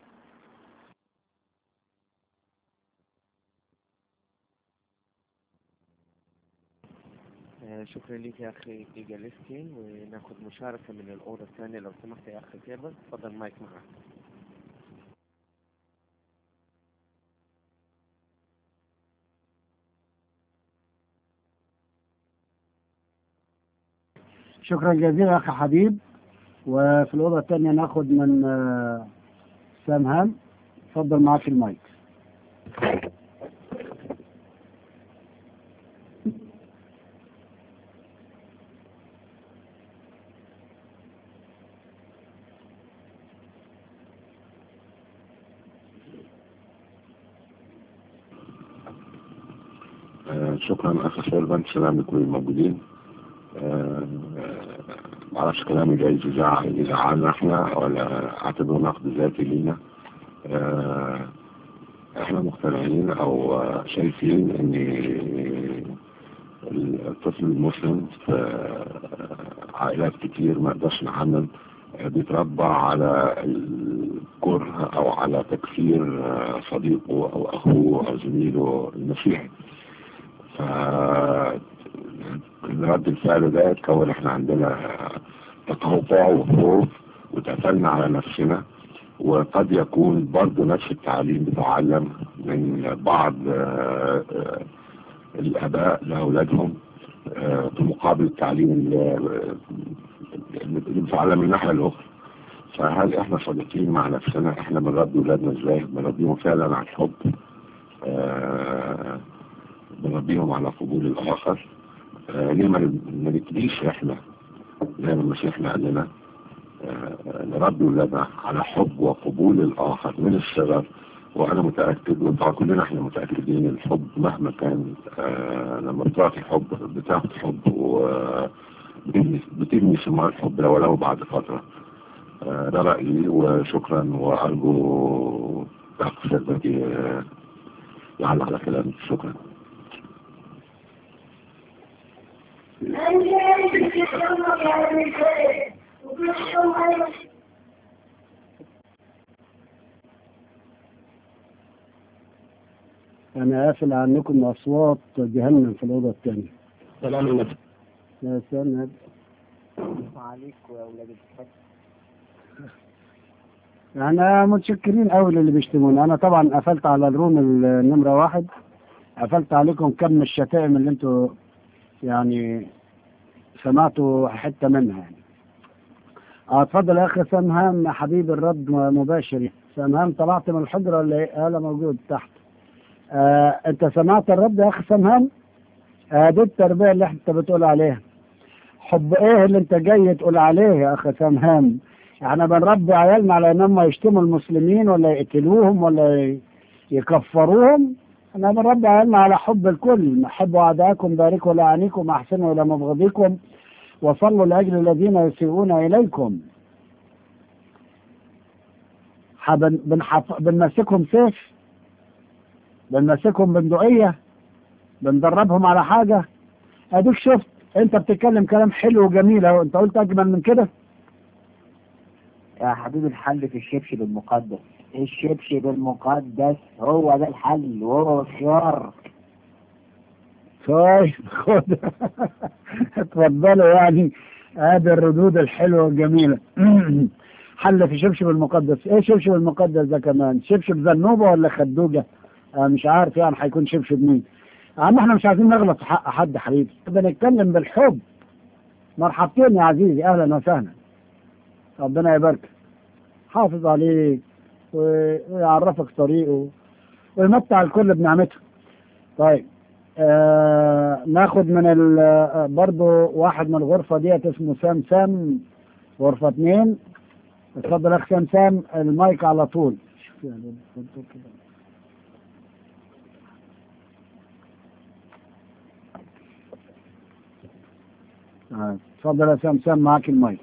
[SPEAKER 1] آه، شكرا لك يا اخي ايجاليسكي وناخد مشاركة من الأوضة الثانية لو سمحت يا اخي كيبل تفضل مايك معك
[SPEAKER 3] شكرا جزيلا اخي حبيب وفي الاوضه الثانيه ناخد من آه، سام هام اتفضل معاك المايك
[SPEAKER 6] آه، شكرا اخ سولفان سلام لكل الموجودين آه، آه، معرفش كلامي جايز يزعل يزعلنا احنا ولا اعتبره نقد ذاتي لينا آه، احنا مقتنعين او آه، شايفين ان الطفل المسلم في عائلات كتير ما يقدرش نعمم آه، بيتربى على الكره او على تكفير آه، صديقه او اخوه او زميله المسيحي ف رد الفعل ده اتكون احنا عندنا تقاطع وخوف وتقفلنا على نفسنا وقد يكون برضه نفس التعليم بتعلم من بعض آه، آه، الاباء لاولادهم آه، في مقابل التعليم اللي اللي بيتعلم من الناحيه الاخرى فهل احنا صادقين مع نفسنا احنا بنربي ولادنا ازاي بنربيهم فعلا على الحب آه، بنربيهم على قبول الاخر آه، ليه ما ما نبتديش احنا زي ما المسيح قال لنا آه، نربي ولادنا على حب وقبول الاخر من الصغر وانا متاكد وطبعا كلنا احنا متاكدين الحب مهما كان آه، لما بتعطي حب بتاخد حب وبتبني بتبني ثمار الحب لو ولو بعد فتره آه، ده رايي وشكرا وارجو اخ سيدتي آه، يعلق على كلامي شكرا
[SPEAKER 3] انا قافل عنكم اصوات جهنم في الاوضه الثانيه
[SPEAKER 6] سلام النبي
[SPEAKER 3] يا سلام
[SPEAKER 1] عليك يا اولاد الحاج
[SPEAKER 3] انا متشكرين قوي للي بيشتموني انا طبعا قفلت على الروم النمره واحد قفلت عليكم كم الشتائم اللي انتوا يعني سمعتوا حته منها يعني اه اتفضل يا اخي سمهام حبيب الرد مباشر سمهام طلعت من الحجره ولا ايه؟ انا موجود تحت آه انت سمعت الرد يا اخي سمهام؟ آه دي التربيه اللي انت بتقول عليها حب ايه اللي انت جاي تقول عليه يا اخي سمهام؟ احنا بنربي عيالنا على انهم يشتموا المسلمين ولا يقتلوهم ولا ي- يكفروهم احنا بنربي عيالنا على حب الكل حبوا اعداءكم باركوا لاعنيكم احسنوا الى مبغضيكم وصلوا لاجل الذين يسيئون اليكم حبن- بنحف... بنمسكهم سيف بنمسكهم بندقية بندربهم على حاجة اديك شفت انت بتتكلم كلام حلو وجميل اهو انت قلت اجمل من كده
[SPEAKER 7] يا حبيبي الحل في الشبشب المقدس الشبشب المقدس هو ده الحل وهو الخيار
[SPEAKER 3] طيب خد اتفضلوا يعني هذه الردود الحلوة والجميلة حل في شبشب المقدس ايه شبشب المقدس ده كمان شبشب ذنوبة ولا خدوجة آه مش عارف يعني هيكون شبشب مين عم احنا مش عايزين نغلط في حق حد حبيبي بنتكلم بالحب مرحبتين يا عزيزي اهلا وسهلا ربنا يبارك حافظ عليك و- ويعرفك طريقه ويمتع الكل بنعمته طيب آه ناخد من ال آه، برضو واحد من الغرفة ديت اسمه سام سام غرفة اتنين اتفضل يا اخ سام سام المايك على طول شوف يعني اتفضل كده. آه، اتفضل يا سام سام معاك المايك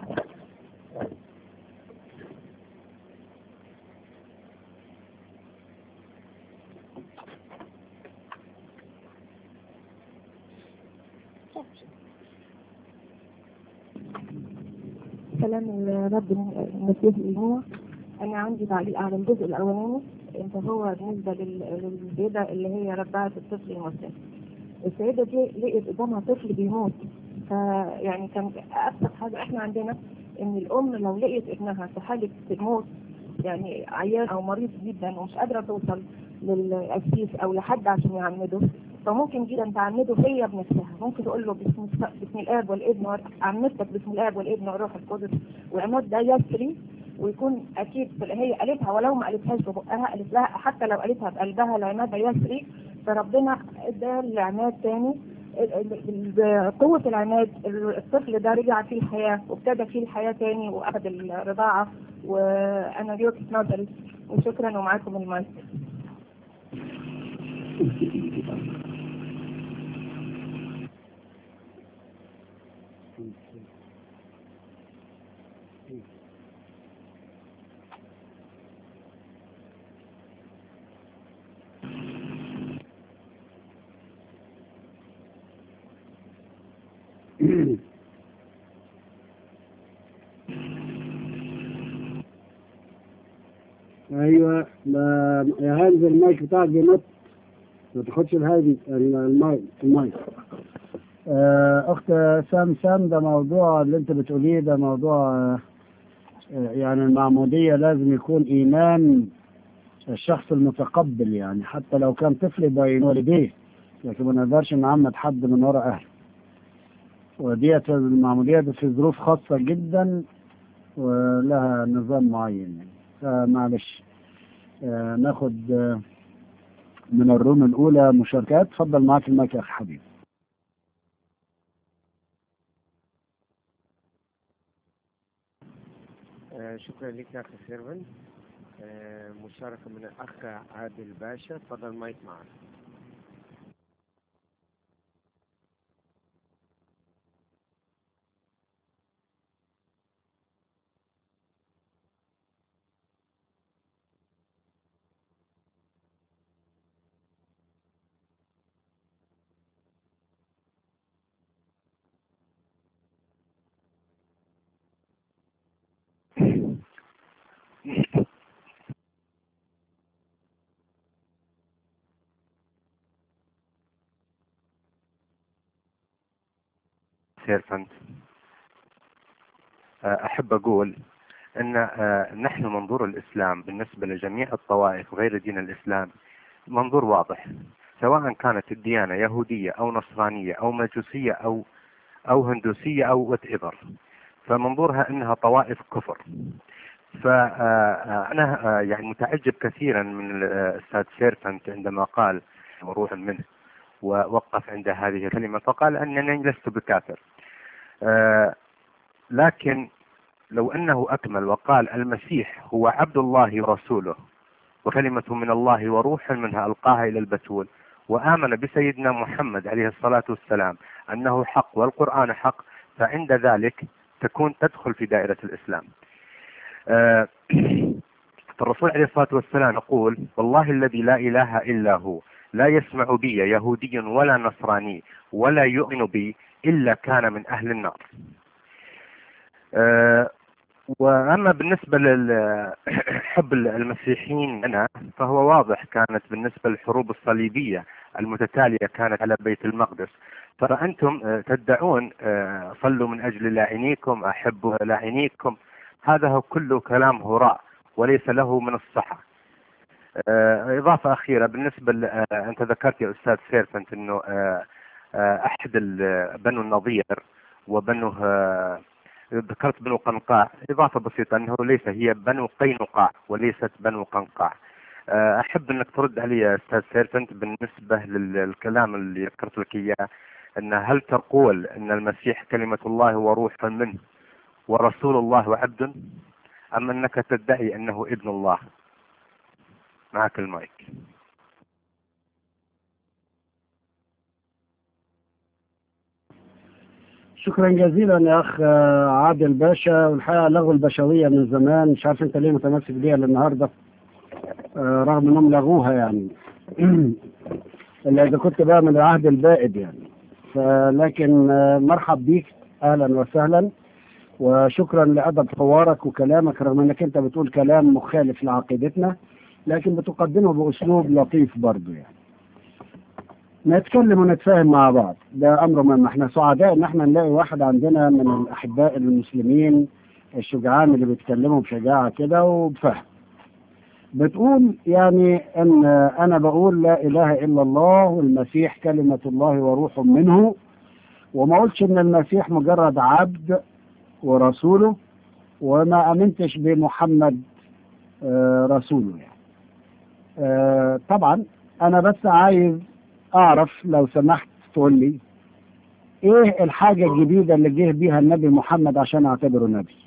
[SPEAKER 8] كلام الرب المسيح اللي هو انا عندي تعليق على الجزء الاولاني انت هو بالنسبه لل- للسيده اللي هي رضعت الطفل المسلم السيده دي لقيت قدامها طفل بيموت فيعني كان ابسط حاجه احنا عندنا ان الام لو لقيت ابنها في حاله موت يعني عيان او مريض جدا ومش قادره توصل للقسيس او لحد عشان يعمده فممكن جدا تعمده هي بنفسها ممكن تقول له باسم باسم الاب والابن والروح- عمدتك باسم الاب والابن والروح القدس والعمود ده يسري ويكون اكيد في- هي قالتها ولو ما قالتهاش ببقها قالت لها حتى لو قالتها بقلبها العماد ده يسري فربنا ادى العماد تاني ال- ال- بقوة العماد الطفل ده رجع فيه الحياة وابتدى فيه الحياة تاني وأخذ الرضاعة وأنا دي وجهة نظري وشكرا ومعاكم المايك
[SPEAKER 3] ايوه ما يا هانز المايك بتاعك بينط ما تاخدش الهادي المايك المايك آه، اخت سام سام ده موضوع اللي انت بتقوليه ده موضوع آه، آه، يعني المعمودية لازم يكون ايمان الشخص المتقبل يعني حتى لو كان طفل بين والديه لكن ما نقدرش نعمد حد من وراء اهله وديت المعمودية دي في ظروف خاصة جدا ولها نظام معين يعني فمعلش آه، ناخد آه، من الروم الأولى مشاركات اتفضل معاك المايك يا أخي حبيبي
[SPEAKER 1] آه، شكرا لك يا اخي سيرفن آه، مشاركة من الاخ عادل باشا تفضل مايك معك
[SPEAKER 9] سيرفنت أحب أقول أن آه، نحن منظور الإسلام بالنسبة لجميع الطوائف غير دين الإسلام منظور واضح سواء كانت الديانة يهودية أو نصرانية أو مجوسية أو أو هندوسية أو وات ايفر فمنظورها أنها طوائف كفر فأنا يعني متعجب كثيرا من الأستاذ سيرفنت عندما قال وروحا منه ووقف عند هذه الكلمة فقال أنني لست بكافر آه، لكن لو أنه أكمل وقال المسيح هو عبد الله ورسوله وكلمة من الله وروح منها ألقاها إلى البتول وآمن بسيدنا محمد عليه الصلاة والسلام أنه حق والقرآن حق فعند ذلك تكون تدخل في دائرة الإسلام آه، فالرسول عليه الصلاة والسلام يقول والله الذي لا إله إلا هو لا يسمع بي يهودي ولا نصراني ولا يؤمن بي إلا كان من أهل النار أه وأما بالنسبة لحب المسيحيين أنا فهو واضح كانت بالنسبة للحروب الصليبية المتتالية كانت على بيت المقدس فأنتم آه، تدعون آه، صلوا من أجل لاعنيكم أحبوا لاعنيكم هذا هو كله كلام هراء وليس له من الصحة آه، إضافة أخيرة بالنسبة ل- آه، أنت ذكرت يا أستاذ سيرفنت أنه آه، آه، أحد ال- بنو النظير وبنو آه، ذكرت بنو قنقاع إضافة بسيطة أنه ليس هي بنو قينقاع وليست بنو قنقاع آه، احب انك ترد علي يا استاذ سيرفنت بالنسبه للكلام اللي ذكرت لك اياه ان هل تقول ان المسيح كلمه الله وروح منه ورسول الله وعبد ام انك تدعي انه ابن الله معك المايك
[SPEAKER 3] شكرا جزيلا يا اخ آه، عادل باشا والحقيقه لغوا البشويه من زمان مش عارف انت ليه متمسك بيها للنهارده آه، رغم انهم لغوها يعني الا اذا كنت بقى من العهد البائد يعني فلكن آه، مرحب بيك اهلا وسهلا وشكرا لادب حوارك وكلامك رغم انك انت بتقول كلام مخالف لعقيدتنا لكن بتقدمه باسلوب لطيف برضه يعني نتكلم ونتفاهم مع بعض ده امر مهم احنا سعداء ان احنا نلاقي واحد عندنا من الاحباء المسلمين الشجعان اللي بيتكلموا بشجاعه كده وبفهم بتقول يعني ان انا بقول لا اله الا الله والمسيح كلمه الله وروح منه وما قلتش ان المسيح مجرد عبد ورسوله وما امنتش بمحمد آه، رسوله يعني آه، طبعا انا بس عايز اعرف لو سمحت تقول لي ايه الحاجة الجديدة اللي جه بيها النبي محمد عشان اعتبره نبي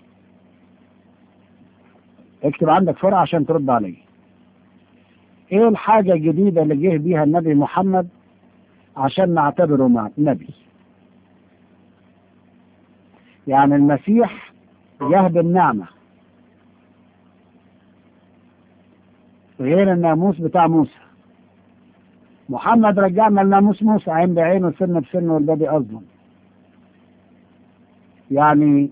[SPEAKER 3] اكتب عندك فرع عشان ترد علي ايه الحاجة الجديدة اللي جه بيها النبي محمد عشان نعتبره مع- نبي يعني المسيح جه بالنعمة غير الناموس بتاع موسى محمد رجعنا لناموس موسى عين بعين وسن بسن والبادي أظلم يعني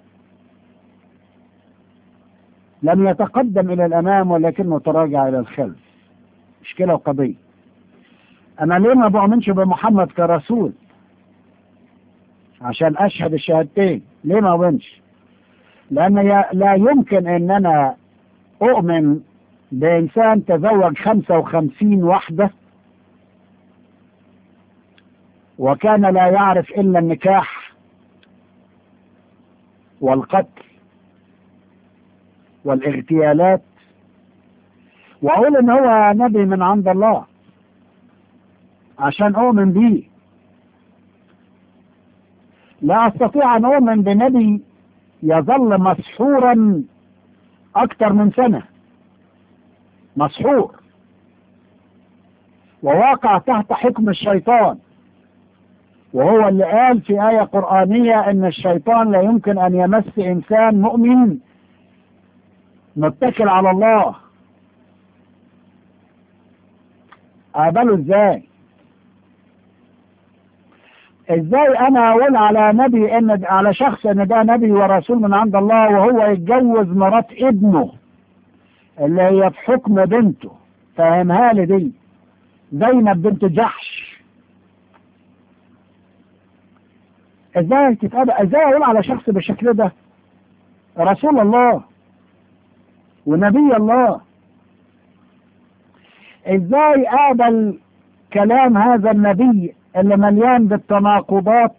[SPEAKER 3] لم يتقدم إلى الأمام ولكنه تراجع إلى الخلف مشكلة وقضية أنا ليه ما بؤمنش بمحمد كرسول عشان أشهد الشهادتين ليه ما أؤمنش لأن ي- لا يمكن أن أنا أؤمن بإنسان تزوج خمسة وخمسين واحدة وكان لا يعرف إلا النكاح والقتل والاغتيالات وأقول إن هو نبي من عند الله عشان أؤمن بيه لا أستطيع أن أؤمن بنبي يظل مسحورا أكثر من سنة مسحور وواقع تحت حكم الشيطان وهو اللي قال في آية قرآنية إن الشيطان لا يمكن أن يمس إنسان مؤمن متكل على الله قابله إزاي؟ إزاي أنا أقول على نبي إن على شخص إن ده نبي ورسول من عند الله وهو يتجوز مرات ابنه اللي هي في حكم بنته فاهمها لي دي زينب بنت جحش ازاي تتقابل ازاي اقول على شخص بالشكل ده رسول الله ونبي الله ازاي اقبل كلام هذا النبي اللي مليان بالتناقضات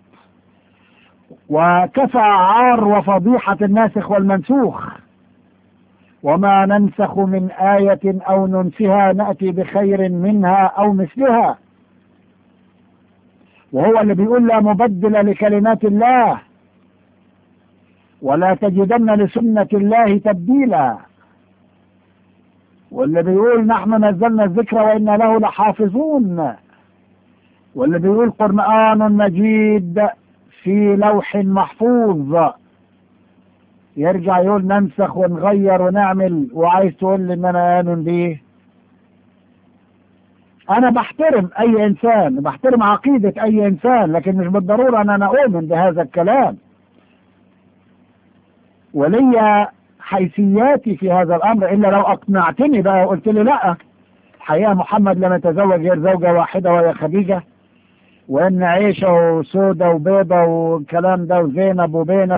[SPEAKER 3] وكفى عار وفضيحة الناسخ والمنسوخ وما ننسخ من آية أو ننسها نأتي بخير منها أو مثلها وهو اللي بيقول لا مبدل لكلمات الله ولا تجدن لسنة الله تبديلا واللي بيقول نحن نزلنا الذكر وإنا له لحافظون واللي بيقول قرآن مجيد في لوح محفوظ يرجع يقول ننسخ ونغير ونعمل وعايز تقول لي ان انا امن بيه انا بحترم اي انسان بحترم عقيدة اي انسان لكن مش بالضرورة ان انا اؤمن بهذا الكلام وليا حيثياتي في هذا الامر الا لو اقنعتني بقى وقلت لي لا الحقيقة محمد لم يتزوج غير زوجة واحدة وهي خديجة وان عيشة وسودة وبيضة والكلام ده وزينب وبينب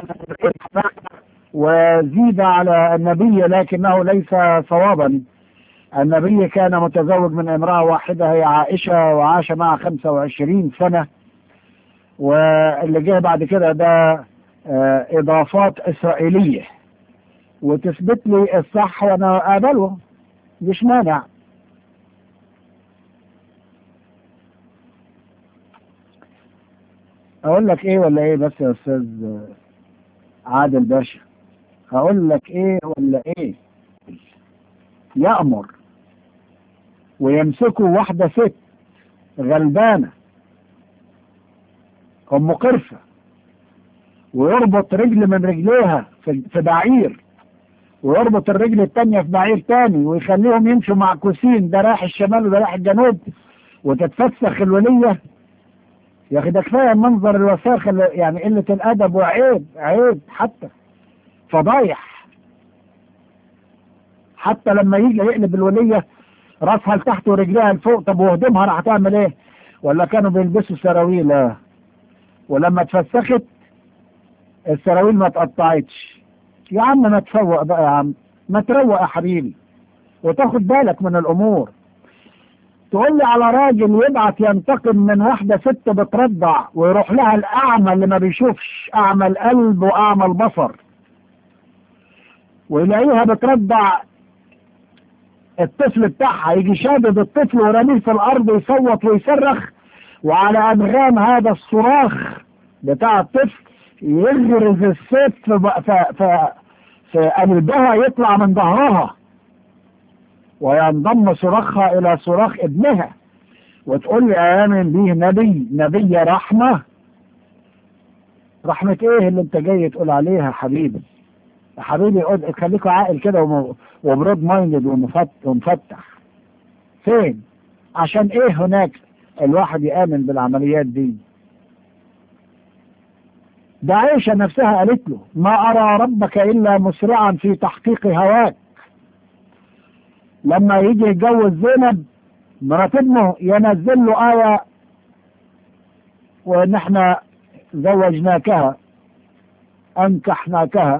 [SPEAKER 3] وزيد على النبي لكنه ليس صوابا النبي كان متزوج من امرأة واحدة هي عائشة وعاش معها 25 سنة واللي جه بعد كده ده آه، إضافات إسرائيلية وتثبت لي الصح وأنا أقبله مش مانع اقول لك ايه ولا ايه بس يا استاذ عادل باشا هقول لك ايه ولا ايه يأمر ويمسكوا واحدة ست غلبانة ام قرفة ويربط رجل من رجليها في في بعير ويربط الرجل التانية في بعير تاني ويخليهم يمشوا معكوسين ده رايح الشمال وده رايح الجنوب وتتفسخ الولية يا اخي ده كفايه منظر الوساخه اللي- يعني قله الادب وعيب عيب حتى فضايح حتى لما يجي يقلب الوليه راسها لتحت ورجليها لفوق طب وهدومها راح تعمل ايه؟ ولا كانوا بيلبسوا سراويل آه. ولما اتفسخت السراويل ما اتقطعتش يا عم ما تفوق بقى يا عم ما تروق يا حبيبي وتاخد بالك من الامور تقول لي على راجل يبعت ينتقم من واحدة ست بترضع ويروح لها الأعمى اللي ما بيشوفش أعمى القلب وأعمى البصر ويلاقيها بترضع الطفل بتاعها يجي شادد الطفل ورميه في الأرض يصوت ويصرخ وعلى أنغام هذا الصراخ بتاع الطفل يغرز الست في, في, في, في قلبها يطلع من ظهرها وينضم صراخها الى صراخ ابنها وتقول لي امن به نبي نبي رحمه رحمه ايه اللي انت جاي تقول عليها يا حبيبي يا حبيبي قول- خليكوا عاقل كده وم- وبرود مايندد ومفت- ومفتح فين عشان ايه هناك الواحد يامن بالعمليات دي ده عائشة نفسها قالت له ما أرى ربك إلا مسرعا في تحقيق هواك لما يجي يتجوز زينب مرات ابنه ينزل له آية وإن احنا زوجناكها أنكحناكها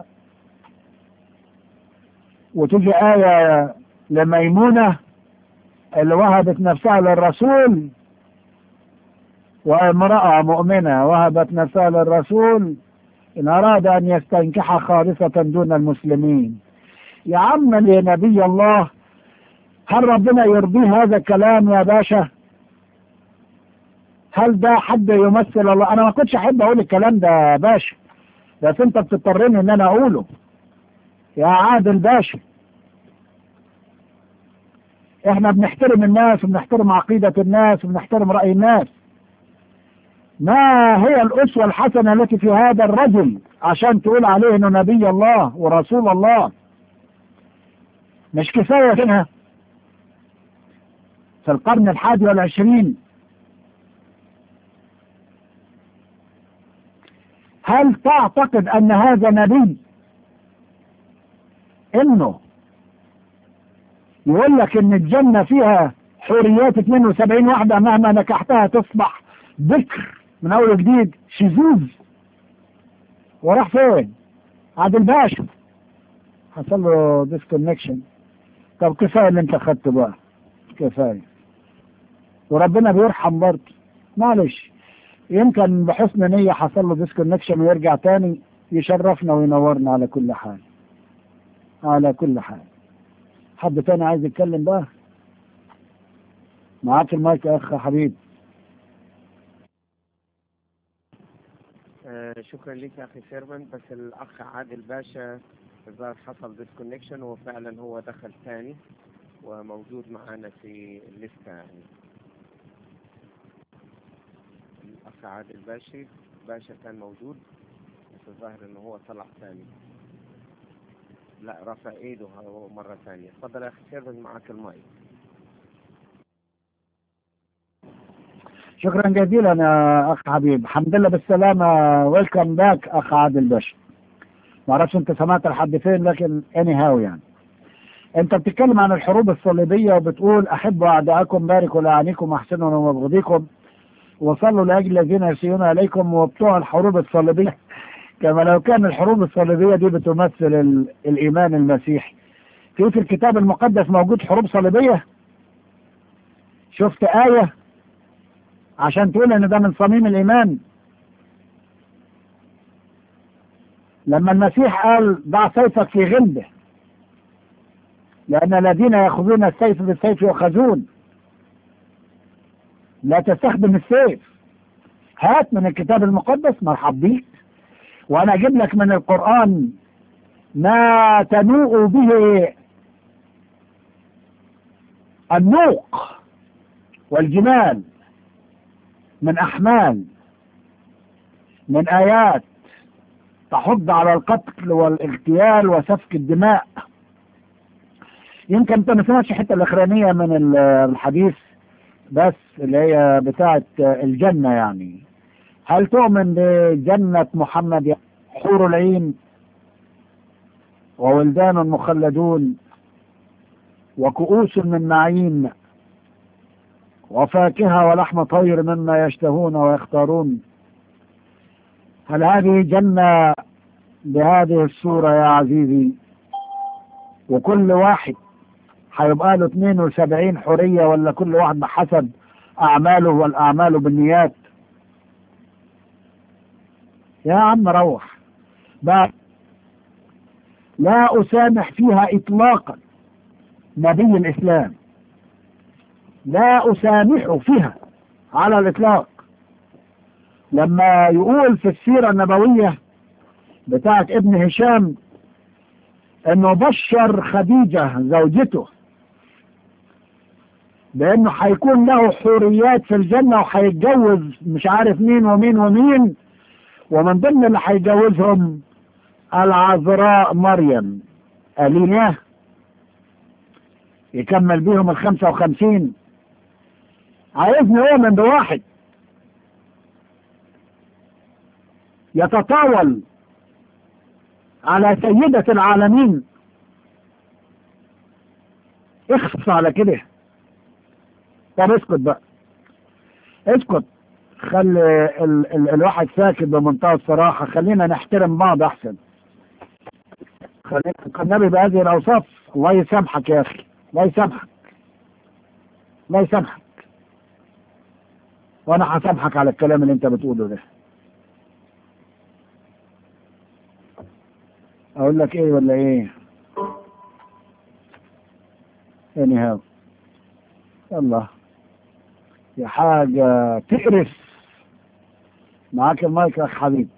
[SPEAKER 3] وتيجي آية لميمونة اللي وهبت نفسها للرسول وامرأة مؤمنة وهبت نفسها للرسول إن أراد أن يستنكح خالصة دون المسلمين يا عم يا نبي الله هل ربنا يرضيه هذا الكلام يا باشا هل ده حد يمثل الله انا ما كنتش احب اقول الكلام ده يا باشا بس انت بتضطرني ان انا اقوله يا عادل باشا احنا بنحترم الناس وبنحترم عقيدة الناس وبنحترم رأي الناس ما هي الأسوة الحسنة التي في هذا الرجل عشان تقول عليه انه نبي الله ورسول الله مش كفاية كده في القرن الحادي والعشرين هل تعتقد ان هذا نبي انه يقول لك ان الجنة فيها حوريات 72 واحدة مهما نكحتها تصبح ذكر من اول وجديد شذوذ وراح فين عادل باشا حصل له ديسكونكشن طب كفايه اللي انت خدته بقى كفايه وربنا بيرحم برضه معلش يمكن بحسن نية حصل له ديسكونكشن ويرجع تاني يشرفنا وينورنا على كل حال على كل حال حد تاني عايز يتكلم بقى معاك المايك يا اخ حبيب
[SPEAKER 1] آه، شكرا لك يا اخي سيرفن بس الاخ عادل باشا الظاهر حصل ديسكونكشن وفعلا هو دخل ثاني وموجود معنا في الليسته يعني الاخ عادل باشا باشا كان موجود بس الظاهر انه هو طلع ثاني لا رفع ايده هو مرة ثانية تفضل يا اخي سيرفن معك المايك
[SPEAKER 3] شكرا جزيلا يا اخ حبيب الحمد لله بالسلامة ويلكم باك اخ عادل باشا ما اعرفش انت سمعت لحد فين لكن اني هاو يعني انت بتتكلم عن الحروب الصليبية وبتقول احبوا اعداءكم باركوا لاعنيكم واحسنوا لمبغضيكم وصلوا لاجل الذين يسيئون اليكم وبتوع الحروب الصليبية كما لو كان الحروب الصليبية دي بتمثل ال- الايمان المسيحي في في الكتاب المقدس موجود حروب صليبية شفت آية عشان تقول ان ده من صميم الايمان لما المسيح قال ضع سيفك في غلبه لأن الذين يأخذون السيف بالسيف يؤخذون لا تستخدم السيف هات من الكتاب المقدس مرحب بيك وأنا أجيب لك من القرآن ما تنوء به النوق والجمال من أحمال من آيات تحض على القتل والاغتيال وسفك الدماء يمكن انت ما سمعتش الحته الاخرانيه من ال- الحديث بس اللي هي بتاعه الجنه يعني هل تؤمن بجنه محمد حور العين وولدان مخلدون وكؤوس من نعيم وفاكهة ولحم طير مما يشتهون ويختارون هل هذه جنة بهذه الصورة يا عزيزي وكل واحد هيبقى له 72 حرية ولا كل واحد بحسب أعماله والأعمال بالنيات يا عم روح بقى لا أسامح فيها إطلاقا نبي الإسلام لا أسامح فيها على الإطلاق لما يقول في السيرة النبوية بتاعت ابن هشام انه بشر خديجة زوجته بانه هيكون له حوريات في الجنة وهيتجوز مش عارف مين ومين ومين ومن ضمن اللي هيجوزهم العذراء مريم أليناه يكمل بيهم الخمسة وخمسين عايزني اؤمن بواحد يتطاول على سيدة العالمين اخص على كده طب اسكت بقى اسكت خلي ال ال الواحد ساكت بمنتهى الصراحة خلينا نحترم بعض احسن خلينا النبي بهذه الاوصاف الله يسامحك يا اخي الله يسامحك الله يسامحك وانا هسامحك على الكلام اللي انت بتقوله ده اقول لك ايه ولا ايه anyhow يلا يا حاجة تقرف معاك المايك يا أخ حبيب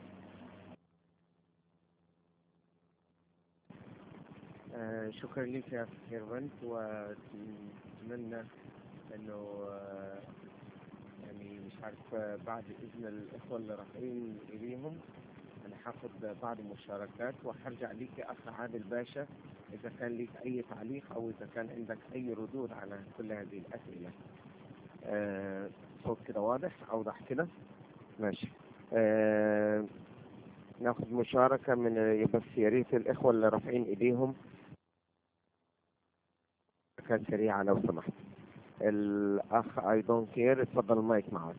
[SPEAKER 1] آه، شكرا لك يا أخي هيرفنت وأتمنى أنه آه، يعني مش عارف آه، بعد إذن الإخوة اللي رايحين إليهم أنا هاخد بعض المشاركات وهرجع ليك يا أخ عادل باشا إذا كان ليك أي تعليق أو إذا كان عندك أي ردود على كل هذه الأسئلة. آه، صوت كده واضح أوضح كده؟ ماشي. آه، ناخد مشاركة من بس يا ريت الإخوة اللي رافعين إيديهم كان سريعة لو سمحت. الأخ أي دونت كير اتفضل المايك معك.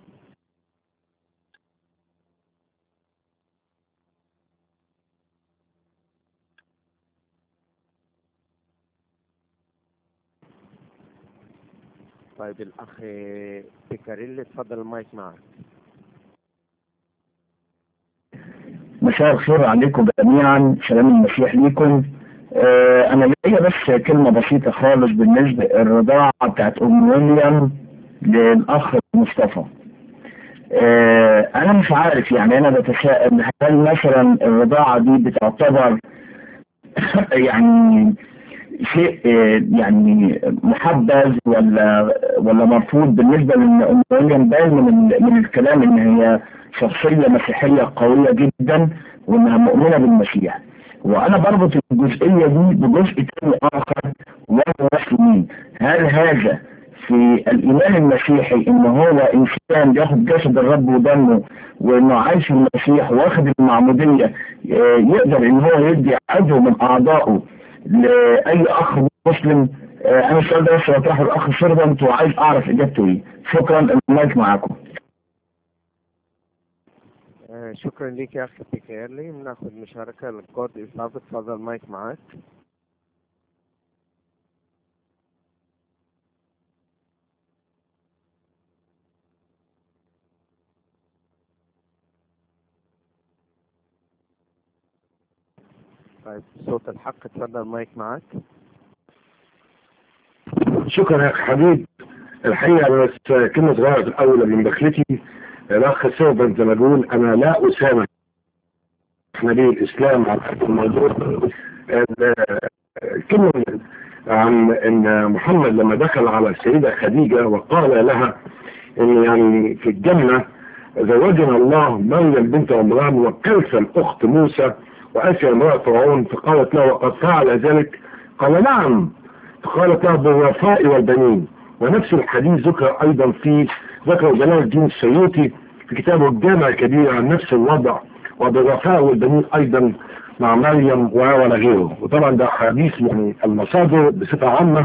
[SPEAKER 1] طيب الأخ بيكاريلي اتفضل المايك معك.
[SPEAKER 10] مساء الخير عليكم جميعا سلام المسيح ليكم آه انا ليا بس كلمة بسيطة خالص بالنسبة الرضاعة بتاعت ام ويليام للاخ مصطفى آه انا مش عارف يعني انا بتساءل هل مثلا الرضاعة دي بتعتبر يعني شيء آه، يعني محبذ ولا ولا مرفوض بالنسبه لان ام ويليام باين من ال- من الكلام ان هي شخصيه مسيحيه قويه جدا وانها مؤمنه بالمسيح وانا بربط الجزئيه دي بجزء تاني اخر وهو المسلمين هل هذا في الايمان المسيحي ان هو انسان بياخد جسد الرب ودمه وانه عايش في المسيح واخد المعموديه آه، يقدر ان هو يدي عضو من اعضائه لاي اخ مسلم آه، انا السؤال ده بس بطرحه الاخ سيرفنت وعايز اعرف اجابته ايه شكرا المايك معاكم
[SPEAKER 1] آه، شكرا لك يا أخي بيكارلي بناخد مشاركة للكود إصابة اتفضل المايك معك. طيب صوت الحق اتفضل المايك معك.
[SPEAKER 11] شكرا يا اخ حبيب الحقيقه بس كلمه صغيره في الاول من دخلتي الاخ سيرفنت لما بيقول انا لا اسامح نبي الاسلام على هذا الموضوع كلمه عن ان محمد لما دخل على السيده خديجه وقال لها ان يعني في الجنه زوجنا الله مريم بنت عمران وكلثم اخت موسى واسيا امراه فرعون فقالت له وقد فعل ذلك قال نعم فقالت له بالوفاء والبنين ونفس الحديث ذكر ايضا في ذكر جلال الدين السيوطي في كتابه الجامع الكبير عن نفس الوضع وبالوفاء والبنين ايضا مع مريم ولا غيره وطبعا ده حديث يعني المصادر بصفه عامه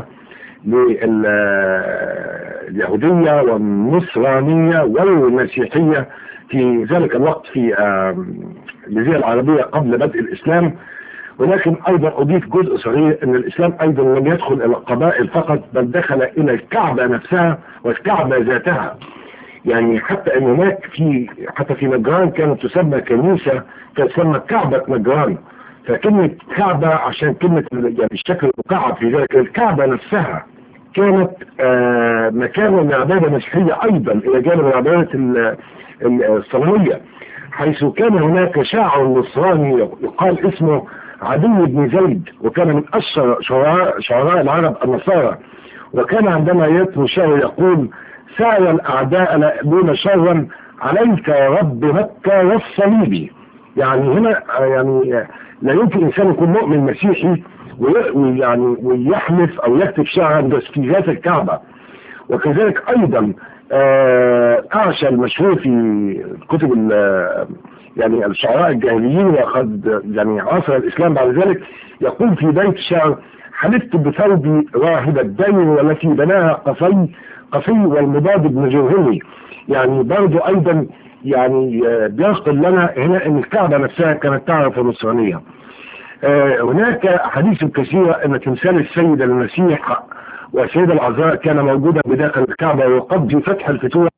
[SPEAKER 11] لليهوديه والنصرانيه والمسيحيه في ذلك الوقت في الجزيره العربيه قبل بدء الاسلام ولكن ايضا اضيف جزء صغير ان الاسلام ايضا لم يدخل الى القبائل فقط بل دخل الى الكعبه نفسها والكعبه ذاتها يعني حتى ان هناك في حتى في نجران كانت تسمى كنيسه كانت تسمى كعبه نجران فكلمه كعبه عشان كلمه يعني الشكل المكعب في ذلك الكعبه نفسها كانت آه مكانا لعباده مسيحيه ايضا الى جانب العباده الصنميه حيث كان هناك شاعر نصراني يقال اسمه عدي بن زيد وكان من اشهر شعراء, شعراء العرب النصارى وكان عندما يتلو شعر يقول سعي الاعداء لا يأبون شرا عليك يا رب مكة والصليب يعني هنا يعني لا يمكن انسان يكون مؤمن مسيحي ويعني ويحلف او يكتب شعرا بس في ذات الكعبة وكذلك ايضا اعشى المشهور في كتب يعني الشعراء الجاهليين وقد يعني عاصر الاسلام بعد ذلك يقول في بيت الشعر حلفت بثوبي راهب الدين والتي بناها قصي قصي والمضاد بن جرهمي يعني برضو ايضا يعني بينقل لنا هنا ان الكعبة نفسها كانت تعرف النصرانية هناك حديث كثيرة ان تمثال السيد المسيح والسيدة العذراء كان موجودا بداخل الكعبة وقبل فتح الفتوح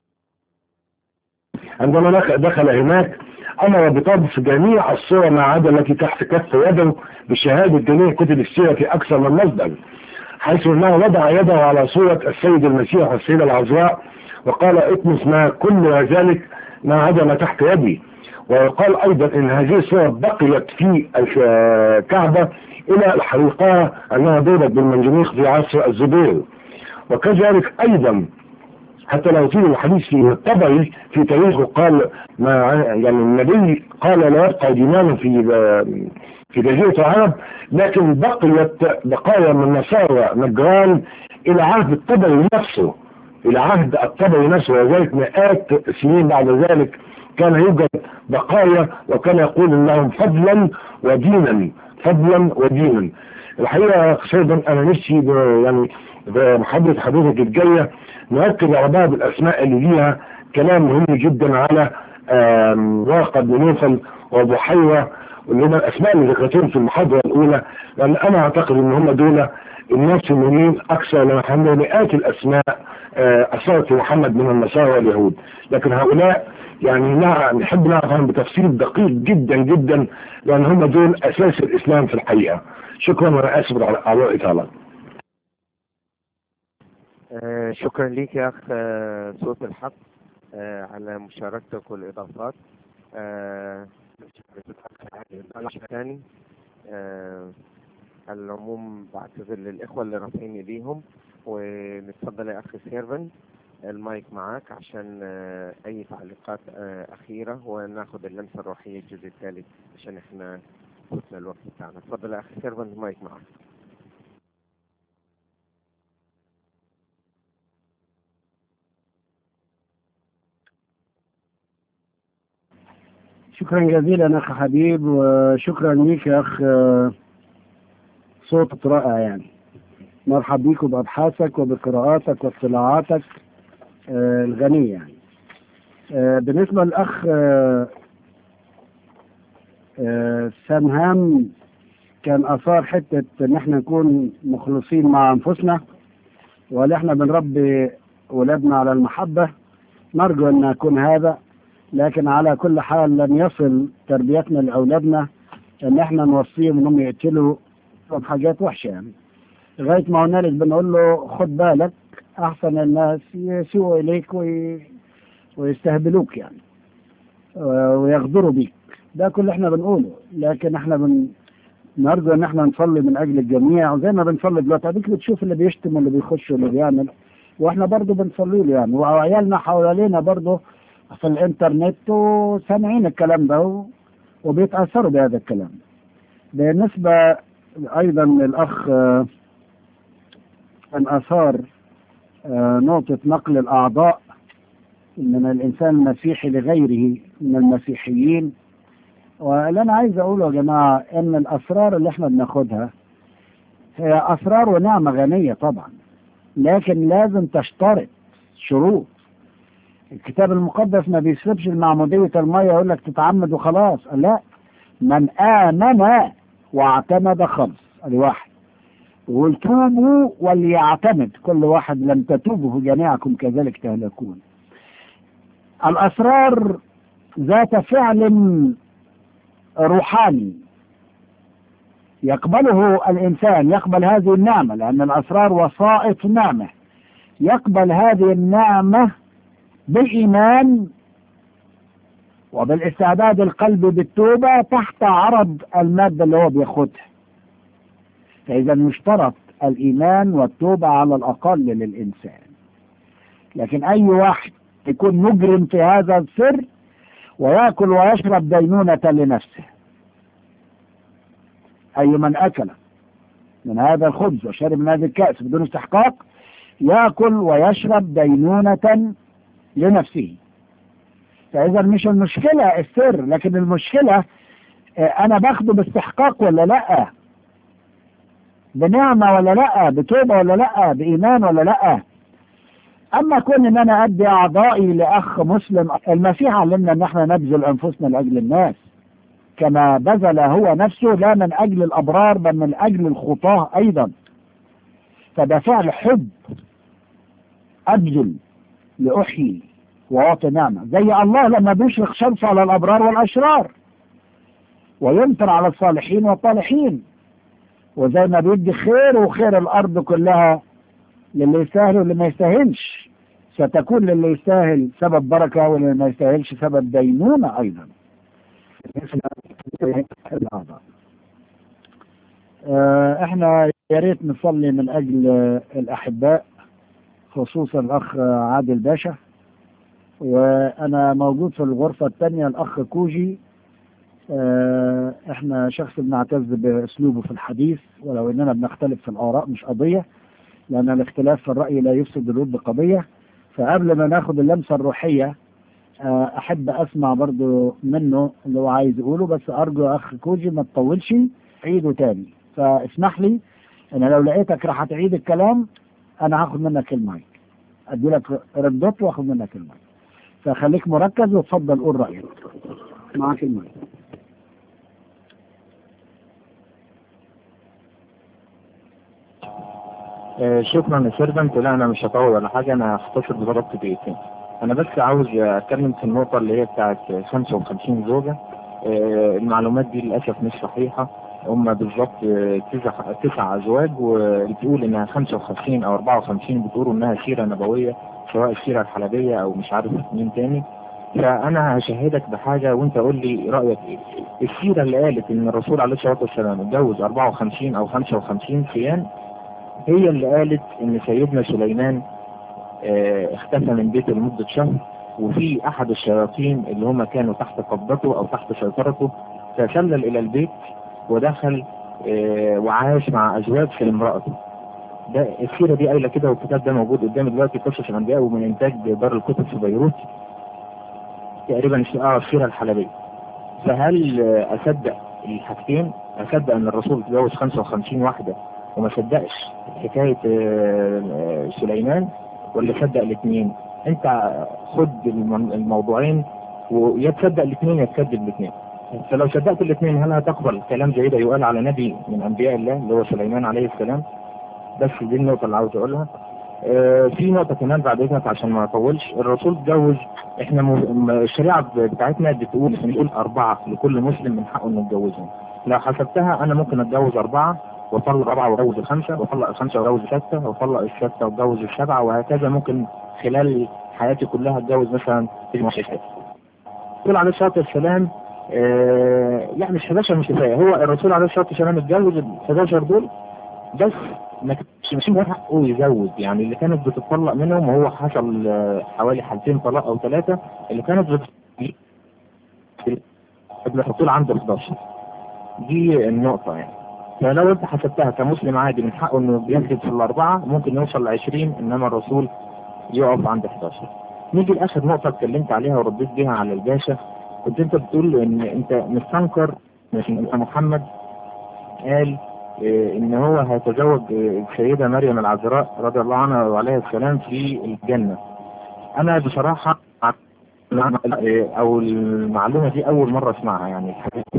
[SPEAKER 11] عندما دخل هناك امر بطبس جميع الصور ما عدا التي تحت كف يده بشهادة جميع كتب السيرة في اكثر من مصدر حيث انه وضع يده على صورة السيد المسيح والسيدة العذراء وقال اطمس ما كل ذلك ما عدا ما تحت يدي ويقال ايضا ان هذه الصور بقيت في الكعبة الى الحقيقة انها ضربت بالمنجنيق في عصر الزبير وكذلك ايضا حتى لو في الحديث في الطبري في تاريخه قال ما يعني النبي قال لا يبقى دينان في في جزيرة العرب لكن بقيت بقايا من نصارى نجران الى عهد الطبري نفسه الى عهد الطبري نفسه وذلك مئات السنين بعد ذلك كان يوجد بقايا وكان يقول انهم فضلا ودينا فضلا ودينا الحقيقة سيدا انا نفسي يعني بمحاضرة حضرتك الجاية نركز على بعض الاسماء اللي ليها كلام مهم جدا على واقع بن نوفل وبحيرة اللي هم الاسماء اللي ذكرتهم في المحاضرة الاولى لان انا اعتقد ان هم دول الناس المؤمنين اكثر لما حملوا مئات الاسماء اثرت في محمد من النصارى واليهود لكن هؤلاء يعني نحب نعرف عنهم بتفصيل دقيق جدا جدا لان هم دول اساس الاسلام في الحقيقة شكرا وانا اسف على الاطالة
[SPEAKER 1] آه شكرا ليك يا اخ آه صوت الحق آه على مشاركتك والاضافات آه ثاني آه على العموم بعتذر للاخوه اللي رافعين ايديهم ونتفضل يا اخ سيرفن المايك معاك عشان آه اي تعليقات آه اخيره وناخد اللمسه الروحيه الجزء الثالث عشان احنا فوتنا الوقت بتاعنا اتفضل يا اخ سيرفن المايك معاك
[SPEAKER 3] شكرا جزيلا اخ حبيب وشكرا ليك يا اخ صوت رائع يعني مرحب بيك بابحاثك وبقراءاتك واطلاعاتك الغنية يعني بالنسبة للأخ سامهام كان أثار حتة إن احنا نكون مخلصين مع أنفسنا ولا احنا بنربي ولادنا على المحبة نرجو أن نكون هذا لكن على كل حال لن يصل تربيتنا لأولادنا إن احنا نوصيهم إنهم يقتلوا حاجات وحشة يعني لغاية ما هنالك بنقول له خد بالك أحسن الناس يسوءوا إليك وي... ويستهبلوك يعني و- ويغدروا بيك ده كل احنا بنقوله لكن احنا بن... نرجو ان احنا نصلي من اجل الجميع وزي ما بنصلي دلوقتي اديك بتشوف اللي بيشتم واللي بيخش واللي بيعمل واحنا برضه بنصلي له يعني وعيالنا حوالينا برضه في الانترنت وسامعين الكلام ده و- وبيتاثروا بهذا الكلام بالنسبه ايضا للاخ آه، من اثار آه، نقطه نقل الاعضاء من الانسان المسيحي لغيره من المسيحيين واللي انا عايز اقوله يا جماعه ان الاسرار اللي احنا بناخدها هي اسرار ونعمه غنيه طبعا لكن لازم تشترط شروط الكتاب المقدس ما بيسلبش المعمودية المية يقول لك تتعمد وخلاص لا من آمن واعتمد خلص ادي واحد وقل توبوا وليعتمد كل واحد لم تتوبوا جميعكم كذلك تهلكون الأسرار ذات فعل روحاني يقبله الإنسان يقبل هذه النعمة لأن الأسرار وسائط نعمة يقبل هذه النعمة بالإيمان وبالاستعداد القلبي بالتوبة تحت عرض المادة اللي هو بياخدها فإذا يشترط الإيمان والتوبة على الأقل للإنسان لكن أي واحد يكون مجرم في هذا السر ويأكل ويشرب دينونة لنفسه أي من أكل من هذا الخبز وشرب من هذه الكأس بدون استحقاق يأكل ويشرب دينونة لنفسه فإذا مش المشكلة السر لكن المشكلة آه، أنا باخده باستحقاق ولا لأ بنعمة ولا لأ بتوبة ولا لأ بإيمان ولا لأ أما كون إن أنا أدي أعضائي لأخ مسلم المسيح علمنا إن إحنا نبذل أنفسنا لأجل الناس كما بذل هو نفسه لا من أجل الأبرار بل من أجل الخطاة أيضا فده فعل حب أبذل لأحيي وأعطي نعمة زي الله لما بيشرق شمسه على الأبرار والأشرار ويمطر على الصالحين والطالحين وزي ما بيدي خير وخير الأرض كلها للي يستاهل واللي ما يستاهلش ستكون للي يستاهل سبب بركة واللي ما يستاهلش سبب دينونة أيضا الأعضاء آه، احنا يا ريت نصلي من اجل آه، الاحباء خصوصا الاخ آه، عادل باشا وانا موجود في الغرفه الثانيه الاخ كوجي آه، احنا شخص بنعتز باسلوبه في الحديث ولو اننا بنختلف في الاراء مش قضيه لان الاختلاف في الراي لا يفسد الود قضيه فقبل ما ناخد اللمسه الروحيه آه، احب اسمع برضو منه اللي هو عايز يقوله بس ارجو يا اخ كوجي ما تطولش عيده تاني فاسمح لي انا لو لقيتك راح تعيد الكلام انا هاخد منك المايك ادي لك ردت واخد منك المايك فخليك مركز وتفضل قول رايك معاك المايك
[SPEAKER 10] آه، شكرا يا سيرفنت لا انا مش هطول ولا حاجه انا هختصر بالظبط دقيقتين انا بس عاوز اتكلم في النقطه اللي هي بتاعت 55 زوجه آه، المعلومات دي للاسف مش صحيحه هم بالظبط آه، تسع تسع ازواج وبتقول انها 55 او 54 بتقولوا انها سيره نبويه سواء السيره الحلبيه او مش عارف مين تاني فانا هشهدك بحاجه وانت قول لي رايك ايه السيره اللي قالت ان الرسول عليه الصلاه والسلام اتجوز 54 او 55 خيان هي اللي قالت ان سيدنا سليمان آه، اختفى من بيته لمدة شهر وفي احد الشياطين اللي هم كانوا تحت قبضته او تحت سيطرته تسلل الى البيت ودخل آه، وعاش مع ازواج في امرأته ده السيرة دي قايلة كده والكتاب ده موجود قدامي دلوقتي قصص الانبياء ومن انتاج دار الكتب في بيروت تقريبا اه السيرة الحلبية فهل آه، اصدق الحاجتين اصدق ان الرسول اتجوز 55 واحدة وما صدقش حكاية آه، آه، سليمان ولا صدق الاثنين انت خد الم- الموضوعين ويا تصدق الاثنين يا تكذب الاثنين فلو صدقت الاثنين هل هتقبل كلام زي ده يقال على نبي من انبياء الله اللي هو سليمان عليه السلام بس دي النقطة اللي عاوز اقولها آه، في نقطة كمان بعد اذنك عشان ما اطولش الرسول اتجوز احنا م- م- الشريعة بتاعتنا بتقول بنقول اربعة لكل مسلم من حقه انه يتجوزهم لو حسبتها انا ممكن اتجوز اربعة
[SPEAKER 7] وطلق أربعة وجوز الخمسة وطلق الخمسة وجوز الستة وطلق الستة وجوز السبعة وهكذا ممكن خلال حياتي كلها اتجوز مثلا 12 الرسول عليه الصلاة والسلام آه يعني مش 11 مش كفاية هو الرسول عليه الصلاة والسلام اتجوز ال 11 دول بس ما كانش مش من حقه يزود يعني اللي كانت بتطلق منهم وهو حصل آه، حوالي حالتين طلاق او ثلاثة اللي كانت بت... الرسول عنده 11 دي النقطة يعني فلو انت حسبتها كمسلم عادي من حقه انه بينزل في الاربعة ممكن يوصل ل 20 انما الرسول يقف عند 11 نيجي لاخر نقطة اتكلمت عليها ورديت بيها على الباشا كنت انت بتقول له ان انت مستنكر مش ان محمد قال اه ان هو هيتزوج اه السيدة مريم العذراء رضي الله عنها وعليها السلام في الجنة انا بصراحة اه او المعلومة دي اول مرة اسمعها يعني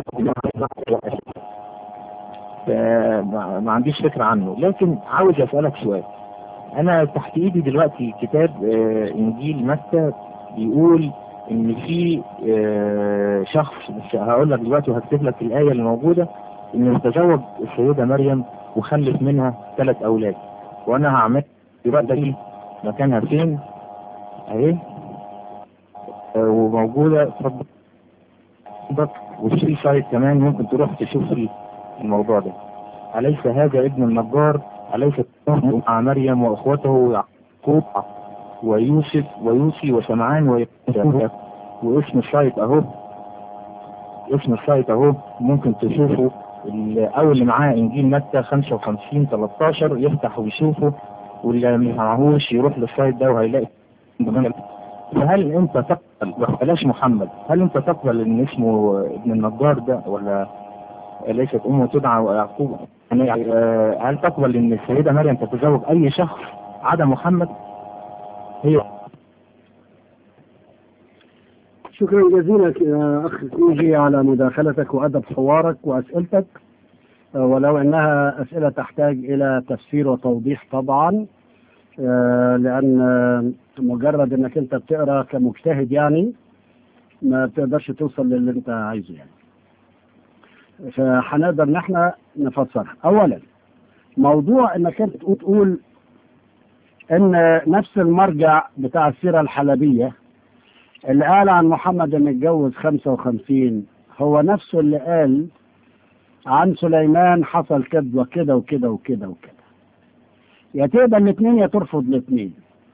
[SPEAKER 7] فما ما عنديش فكرة عنه لكن عاوز اسألك سؤال انا تحت ايدي دلوقتي كتاب آه، انجيل متى بيقول ان في آه، شخص مش هقول لك دلوقتي وهكتب لك الايه اللي موجوده انه تزوج السيده مريم وخلف منها ثلاث اولاد وانا هعمل دلوقتي دي مكانها فين اهي آه، وموجوده اتفضل وفي سايت كمان ممكن تروح تشوف فيه الموضوع ده أليس هذا ابن النجار أليس مع مريم وأخوته يعقوب ويوسف ويوسي وسمعان ويوسف واسم السايت أهو اسم السايت أهو ممكن تشوفه ال- أو اللي معاه إنجيل متى 55 13 يفتح ويشوفه واللي ما معهوش يروح للسايت ده وهيلاقي فهل أنت تقبل بلاش محمد هل أنت تقبل إن اسمه ابن النجار ده ولا ليست أمه تدعى ويعقوب يعني آه، هل تقبل ان السيدة مريم تتزوج اي شخص عدا محمد هي
[SPEAKER 3] شكرا جزيلا يا أخ كوجي على مداخلتك وأدب حوارك وأسئلتك آه، ولو أنها أسئلة تحتاج إلى تفسير وتوضيح طبعا آه، لأن آه، مجرد أنك أنت بتقرأ كمجتهد يعني ما بتقدرش توصل للي أنت عايزه يعني فهنقدر ان احنا نفسرها اولا موضوع انك انت تقول- تقول ان نفس المرجع بتاع السيرة الحلبية اللي قال عن محمد انه اتجوز 55 هو نفسه اللي قال عن سليمان حصل كذا وكده وكده وكده وكده يا تقبل الاثنين يا ترفض الاثنين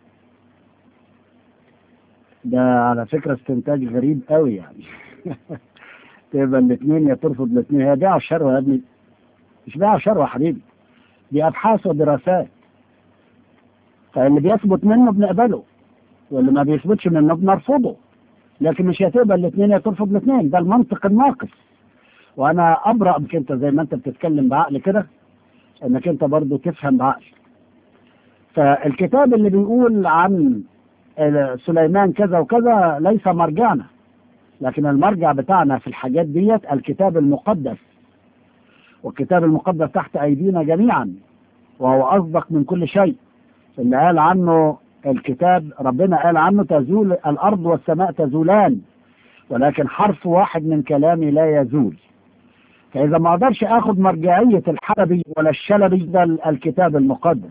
[SPEAKER 3] ده على فكرة استنتاج غريب قوي يعني تقبل الاثنين يا ترفض الاثنين هي بيع الشروة يا ابني مش بيع الشروة يا حبيبي دي ابحاث ودراسات فاللي بيثبت منه بنقبله واللي ما بيثبتش منه بنرفضه لكن مش هتقبل الاثنين يا ترفض الاثنين ده المنطق الناقص وانا ابرأ بك انت زي ما انت بتتكلم بعقل كده انك انت برضو تفهم بعقل فالكتاب اللي بيقول عن سليمان كذا وكذا ليس مرجعنا لكن المرجع بتاعنا في الحاجات ديت الكتاب المقدس والكتاب المقدس تحت أيدينا جميعا وهو أصدق من كل شيء اللي قال عنه الكتاب ربنا قال عنه تزول الأرض والسماء تزولان ولكن حرف واحد من كلامي لا يزول فإذا ما أقدرش أخذ مرجعية الحلبي ولا الشلبي ده الكتاب المقدس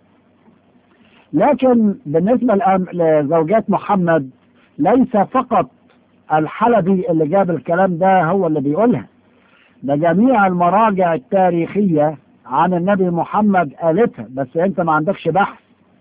[SPEAKER 3] لكن بالنسبة لأم- لزوجات محمد ليس فقط الحلبي اللي جاب الكلام ده هو اللي بيقولها ده جميع المراجع التاريخية عن النبي محمد قالتها بس انت ما عندكش بحث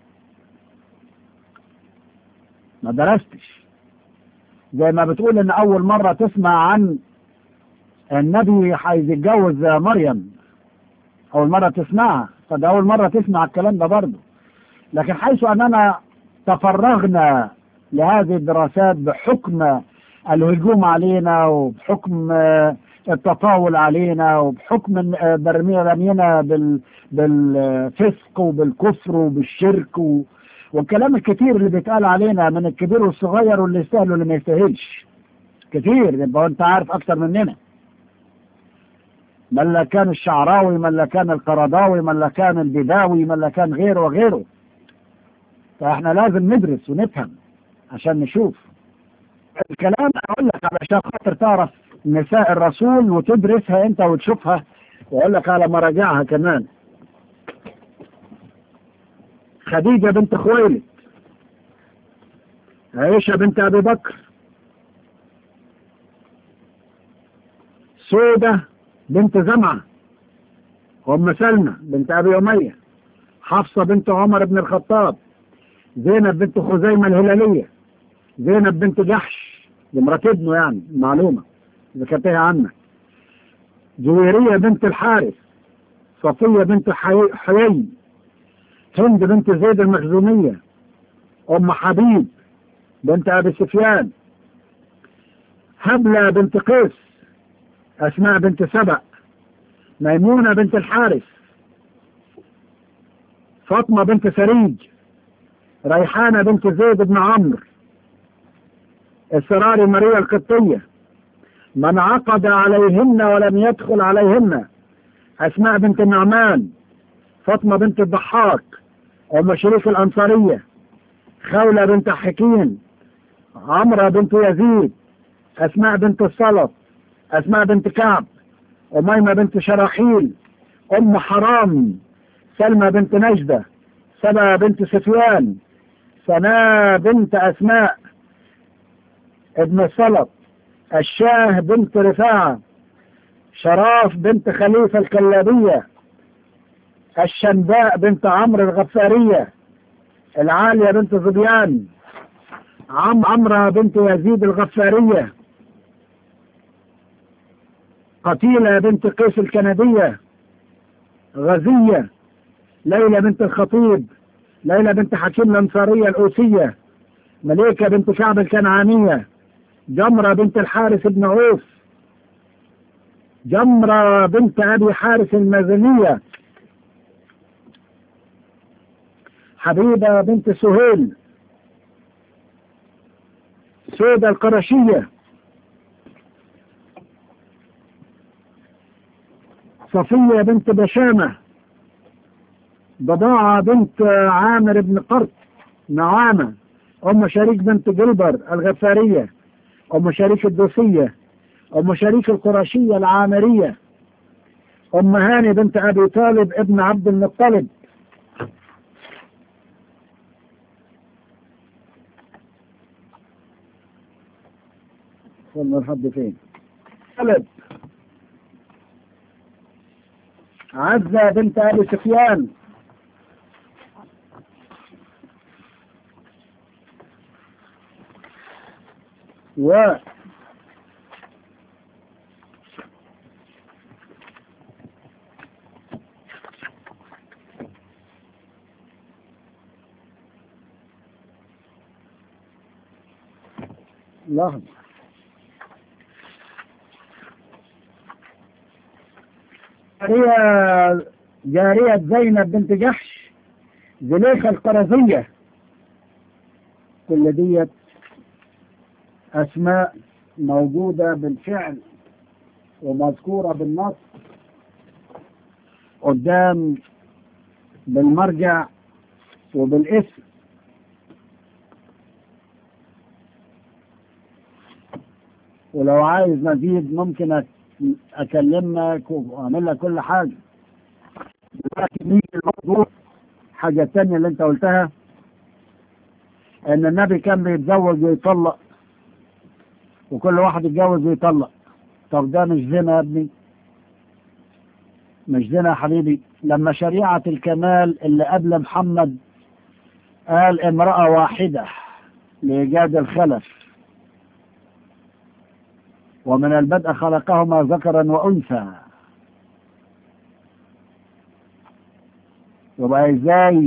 [SPEAKER 3] ما درستش زي ما بتقول ان اول مرة تسمع عن النبي عايز يتجوز مريم اول مرة تسمعها فده اول مرة تسمع الكلام ده برضه لكن حيث اننا تفرغنا لهذه الدراسات بحكم الهجوم علينا وبحكم آه، التطاول علينا وبحكم إن، آه، برمي رمينا بال بالفسق وبالكفر وبالشرك و... والكلام الكتير اللي بيتقال علينا من الكبير والصغير واللي يستاهل واللي ما يستاهلش كتير يبقى انت عارف اكتر مننا من لا كان الشعراوي من لا كان القرضاوي من لا كان البداوي من لا كان غيره وغيره فاحنا لازم ندرس ونفهم عشان نشوف الكلام اقول لك علشان خاطر تعرف نساء الرسول وتدرسها انت وتشوفها واقول لك على مراجعها كمان خديجة بنت خويلد عائشة بنت أبي بكر سودة بنت زمعة أم سلمى بنت أبي أمية حفصة بنت عمر بن الخطاب زينب بنت خزيمة الهلالية زينب بنت جحش دي مرات ابنه يعني معلومة ذكرتها عنك جويرية بنت الحارث صفية بنت حي... حيي هند بنت زيد المخزومية أم حبيب بنت أبي سفيان هبلة بنت قيس أسماء بنت سبأ ميمونة بنت الحارث فاطمة بنت سريج ريحانة بنت زيد بن عمرو السرار ماريا القبطية من عقد عليهن ولم يدخل عليهن أسماء بنت النعمان فاطمة بنت الضحاك أم شريف الأنصارية خولة بنت حكيم عمرة بنت يزيد أسماء بنت السلط أسماء بنت كعب أميمة بنت شراحيل أم حرام سلمى بنت نجدة سبا بنت سفيان سناء بنت أسماء ابن السلط الشاه بنت رفاعة شراف بنت خليفة الكلابية الشنداء بنت عمرو الغفارية العالية بنت زبيان عم عمرة بنت يزيد الغفارية قتيلة بنت قيس الكندية غزية ليلى بنت الخطيب ليلى بنت حكيم الأنصارية الأوسية مليكة بنت كعب الكنعانية جمرة بنت الحارث بن عوف جمرة بنت أبي حارث المازنية حبيبة بنت سهيل سودة القرشية صفية بنت بشامة بضاعة بنت عامر بن قرط نعامة أم شريك بنت جلبر الغفارية أم شريك الدوسية أم شريك القرشية العامرية أم هاني بنت أبي طالب ابن عبد المطلب وصلنا لحد فين طلب عزة بنت أبي سفيان و لحظة جارية جارية زينب بنت جحش زليخة القرظية كل ديت أسماء موجودة بالفعل ومذكورة بالنص قدام بالمرجع وبالاسم ولو عايز مزيد ممكن أك- أكلمك وأعمل لك كل حاجة دلوقتي نيجي الموضوع حاجة تانية اللي أنت قلتها إن النبي كان بيتزوج ويطلق وكل واحد يتجوز ويطلق طب ده مش زنا يا ابني مش زنا يا حبيبي لما شريعة الكمال اللي قبل محمد قال امرأة واحدة لإيجاد الخلف ومن البدء خلقهما ذكرا وأنثى يبقى ازاي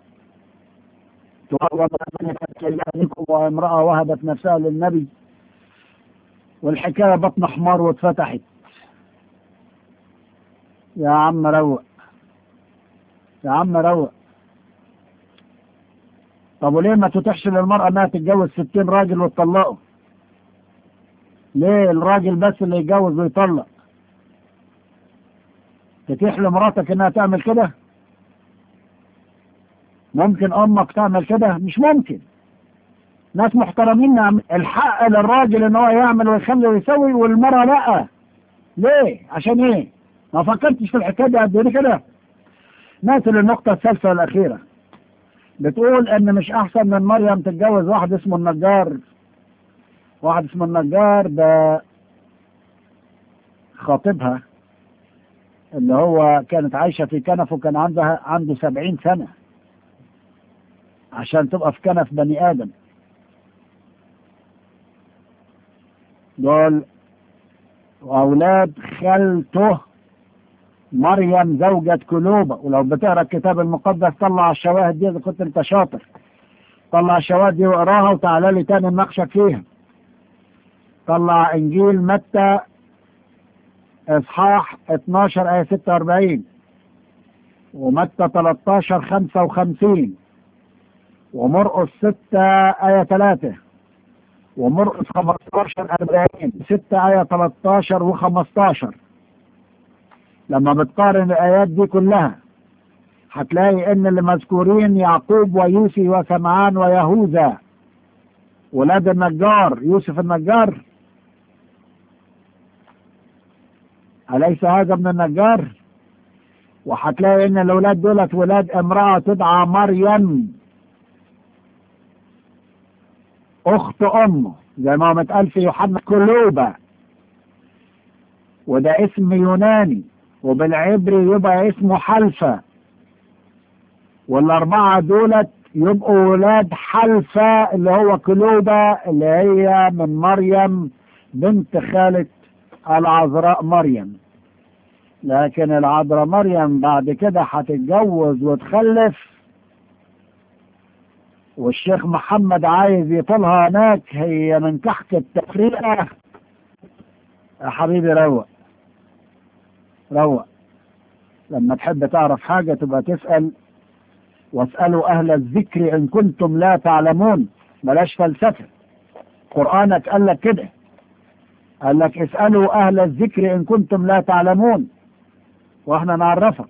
[SPEAKER 3] تقرب منكم وامرأة وهبت نفسها للنبي والحكاية بطن حمار واتفتحت يا عم روق يا عم روق طب وليه ما تتيحش للمرأة انها تتجوز ستين راجل وتطلقه ليه الراجل بس اللي يتجوز ويطلق تتيح لمراتك انها تعمل كده ممكن امك تعمل كده مش ممكن ناس محترمين نعم الحق للراجل ان هو يعمل ويخلي ويسوي والمرأة لا ليه عشان ايه ما فكرتش في الحكايه دي قد كده ناس النقطة الثالثة والأخيرة بتقول إن مش أحسن من مريم تتجوز واحد اسمه النجار واحد اسمه النجار ده خاطبها اللي هو كانت عايشة في كنف وكان عندها عنده سبعين سنة عشان تبقى في كنف بني آدم دول وأولاد خالته مريم زوجة كلوبة ولو بتقرا الكتاب المقدس طلع الشواهد دي إذا كنت أنت شاطر طلع الشواهد دي واقراها وتعالى لي تاني نناقشك فيها طلع إنجيل متى إصحاح 12 آية 46 ومتى 13 55 ومرقس 6 آية 3 ومرقس 15 40 6 آية 13 و15 لما بتقارن الآيات دي كلها هتلاقي إن اللي مذكورين يعقوب ويوسف وسمعان ويهوذا ولاد النجار يوسف النجار أليس هذا من النجار وهتلاقي إن الأولاد دولت ولاد امرأة تدعى مريم أخت أمه زي ما متقال في يوحنا كلوبة وده اسم يوناني وبالعبري يبقى اسمه حلفة والأربعة دولت يبقوا ولاد حلفة اللي هو كلوبة اللي هي من مريم بنت خالة العذراء مريم لكن العذراء مريم بعد كده هتتجوز وتخلف والشيخ محمد عايز يطلها هناك هي من تحت التفريقة يا حبيبي روق روق لما تحب تعرف حاجة تبقى تسأل واسألوا أهل الذكر إن كنتم لا تعلمون بلاش فلسفة قرآنك قال لك كده قال لك اسألوا أهل الذكر إن كنتم لا تعلمون وإحنا نعرفك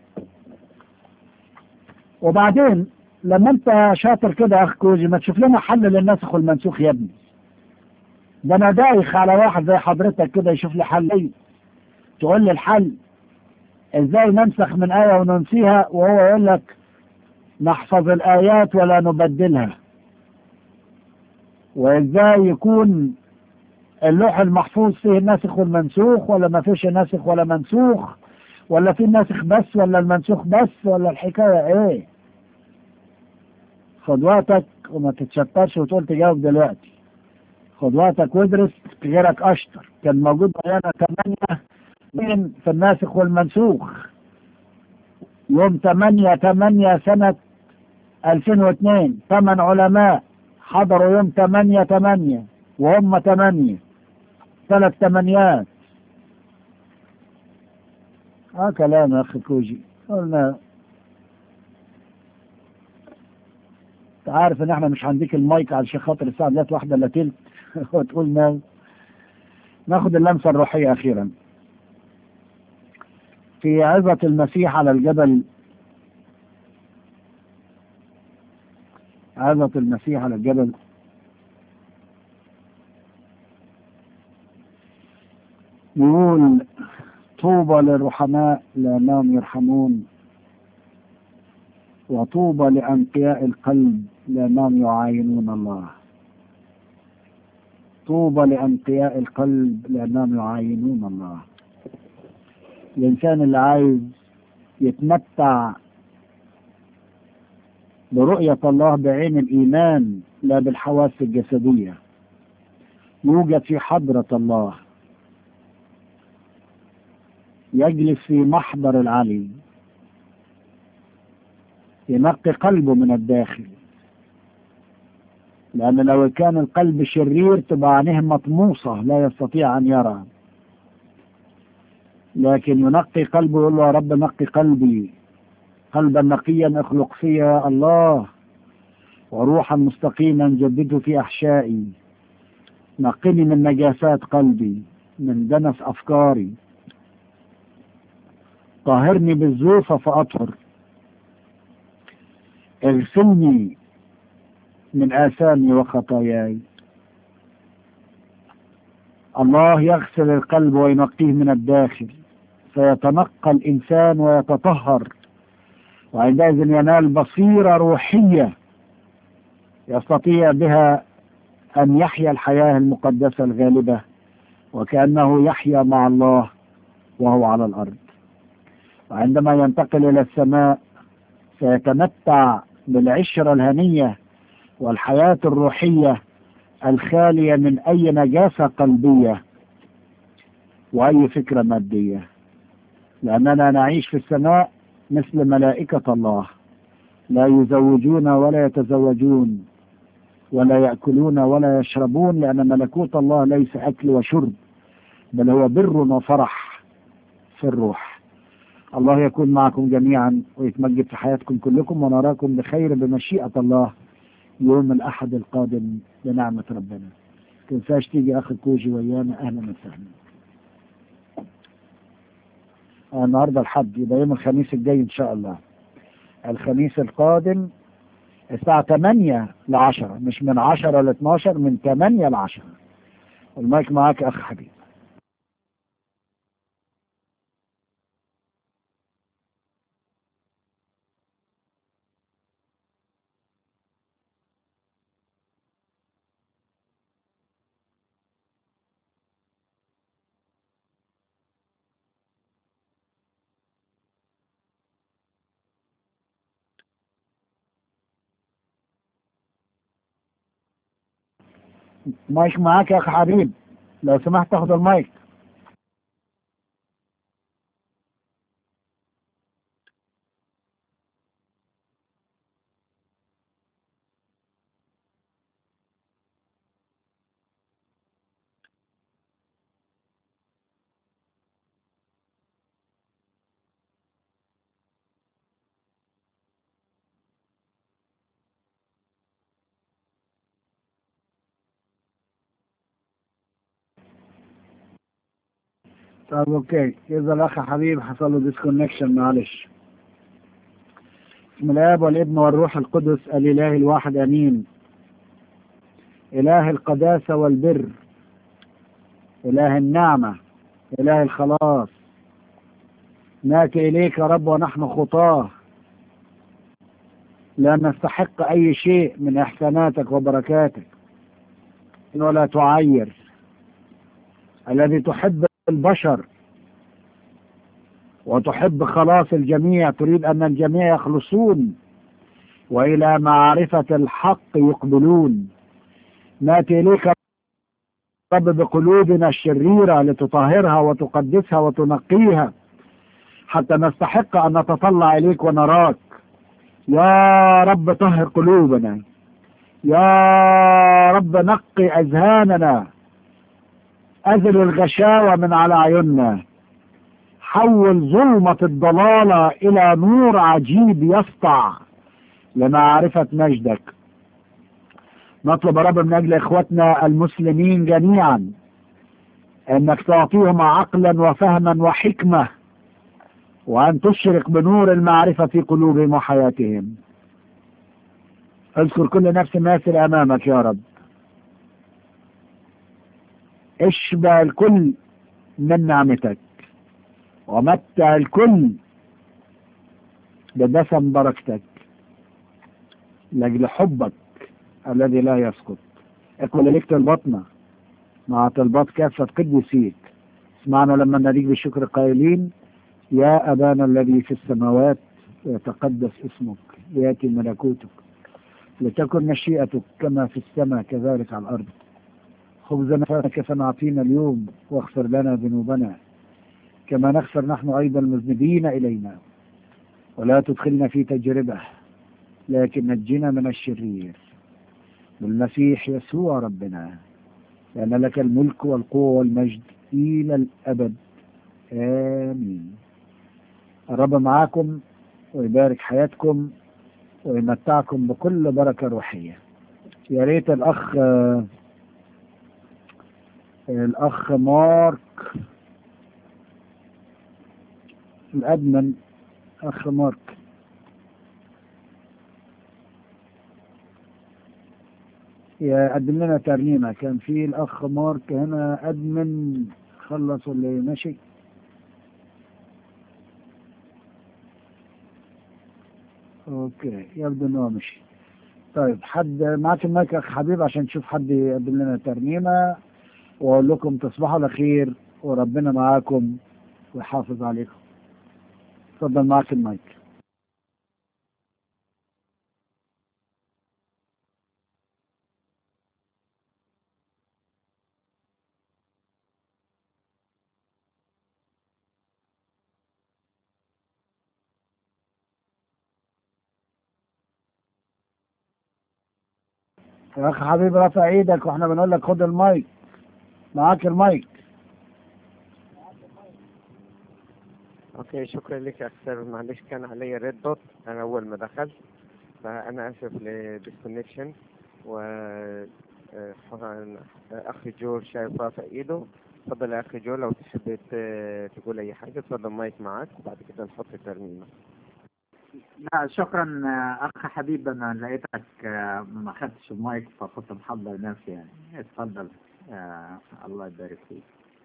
[SPEAKER 3] وبعدين لما أنت شاطر كده يا أخ كوجي ما تشوف لنا حل للناسخ والمنسوخ يا ابني ده أنا دايخ على واحد زي حضرتك كده يشوف لي حل إيه تقول لي الحل إزاي ننسخ من آية وننسيها وهو يقول لك نحفظ الآيات ولا نبدلها وإزاي يكون اللوح المحفوظ فيه الناسخ والمنسوخ ولا ما فيش ناسخ ولا منسوخ ولا في الناسخ بس ولا المنسوخ بس ولا الحكاية ايه خد وقتك وما تتشطرش وتقول تجاوب دلوقتي خد وقتك وادرس غيرك اشطر كان موجود بيانا ثمانية من في الناسخ والمنسوخ يوم 8 8 سنة 2002 ثمان علماء حضروا يوم 8 8 وهم 8 ثلاث ثمانيات اه كلام يا اخي كوجي قلنا انت عارف ان احنا مش هنديك المايك علشان خاطر الساعه دلوقتي واحده الا تلت وتقول ناو ناخد اللمسه الروحيه اخيرا في عظة المسيح على الجبل عظة المسيح على الجبل يقول طوبى للرحماء لأنهم يرحمون وطوبى لأنقياء القلب لأنهم يعاينون الله طوبى لأنقياء القلب لأنهم يعاينون الله الإنسان اللي عايز يتمتع برؤية الله بعين الإيمان لا بالحواس الجسدية يوجد في حضرة الله يجلس في محضر العلي ينقي قلبه من الداخل لأن لو كان القلب شرير تبقى عينيه مطموسة لا يستطيع أن يرى لكن ينقي قلبه يقول له يا رب نقي قلبي قلبا نقيا اخلق فيا الله وروحا مستقيما جدده في احشائي نقني من نجاسات قلبي من دنس افكاري طهرني بالزوفة فأطهر اغسلني من آثامي وخطاياي الله يغسل القلب وينقيه من الداخل فيتنقى الإنسان ويتطهر وعندئذ ينال بصيرة روحية يستطيع بها أن يحيا الحياة المقدسة الغالبة وكأنه يحيا مع الله وهو على الأرض وعندما ينتقل إلى السماء سيتمتع بالعشرة الهنية والحياة الروحية الخالية من أي نجاسة قلبية وأي فكرة مادية لأننا نعيش في السماء مثل ملائكة الله لا يزوجون ولا يتزوجون ولا يأكلون ولا يشربون لأن ملكوت الله ليس أكل وشرب بل هو بر وفرح في الروح الله يكون معكم جميعا ويتمجد في حياتكم كلكم ونراكم بخير بمشيئة الله يوم الأحد القادم بنعمة ربنا تنساش تيجي أخي كوجي ويانا أهلا وسهلا النهارده الحد يبقى يوم الخميس الجاي إن شاء الله الخميس القادم الساعة 8 ل 10 مش من 10 ل 12 من 8 ل 10 المايك معاك أخ حبيب مايك معاك يا أخ حبيب لو سمحت تاخد المايك طب اوكي اذا الاخ حبيب حصل له ديسكونكشن معلش بسم الاب والابن والروح القدس الاله الواحد امين اله القداسه والبر اله النعمه اله الخلاص ناتي اليك يا رب ونحن خطاه لا نستحق اي شيء من احساناتك وبركاتك ولا تعير الذي تحب البشر وتحب خلاص الجميع تريد أن الجميع يخلصون وإلى معرفة الحق يقبلون ناتي إليك رب بقلوبنا الشريرة لتطهرها وتقدسها وتنقيها حتى نستحق أن نتطلع إليك ونراك يا رب طهر قلوبنا يا رب نقي أذهاننا أزل الغشاوة من على عيوننا حول ظلمة الضلالة إلى نور عجيب يسطع لمعرفة مجدك نطلب يا رب من أجل إخوتنا المسلمين جميعا أنك تعطيهم عقلا وفهما وحكمة وأن تشرق بنور المعرفة في قلوبهم وحياتهم اذكر كل نفس ماسل أمامك يا رب اشبع الكل من نعمتك ومتع الكل بدسم بركتك لاجل حبك الذي لا يسقط اقبل اليك طلباتنا مع طلبات كافة قديسيك اسمعنا لما نريك بالشكر قائلين يا أبانا الذي في السماوات يتقدس اسمك ليأتي ملكوتك لتكن مشيئتك كما في السماء كذلك على الأرض خبزنا كفنا أعطينا اليوم واغفر لنا ذنوبنا كما نغفر نحن أيضا المذنبين إلينا ولا تدخلنا في تجربة لكن نجنا من الشرير بالمسيح يسوع ربنا لأن لك الملك والقوة والمجد إلى الأبد آمين الرب معاكم ويبارك حياتكم ويمتعكم بكل بركة روحية يا ريت الأخ الأخ مارك الأدمن أخ مارك يقدم لنا ترنيمة كان في الأخ مارك هنا أدمن خلص اللي ماشي اوكي يبدو انه مشي طيب حد معك المايك يا اخ حبيب عشان نشوف حد يقدم لنا ترنيمه واقول لكم تصبحوا على خير وربنا معاكم ويحافظ عليكم اتفضل معك المايك يا اخ حبيب رافع ايدك واحنا بنقول لك خد المايك معاك المايك
[SPEAKER 1] اوكي شكرا لك يا اخ معلش كان علي ريد دوت انا اول ما دخلت فانا اسف للديسكونكشن و آه، طبعاً اخي جو شايف رافع ايده اتفضل يا اخي جو لو تحب ت- تقول اي حاجه اتفضل مايك معاك وبعد كده نحط الترنيمه
[SPEAKER 12] لا شكرا آه، اخ حبيب انا لقيتك آه، ما خدتش المايك فكنت محضر نفسي يعني اتفضل آه الله يبارك فيك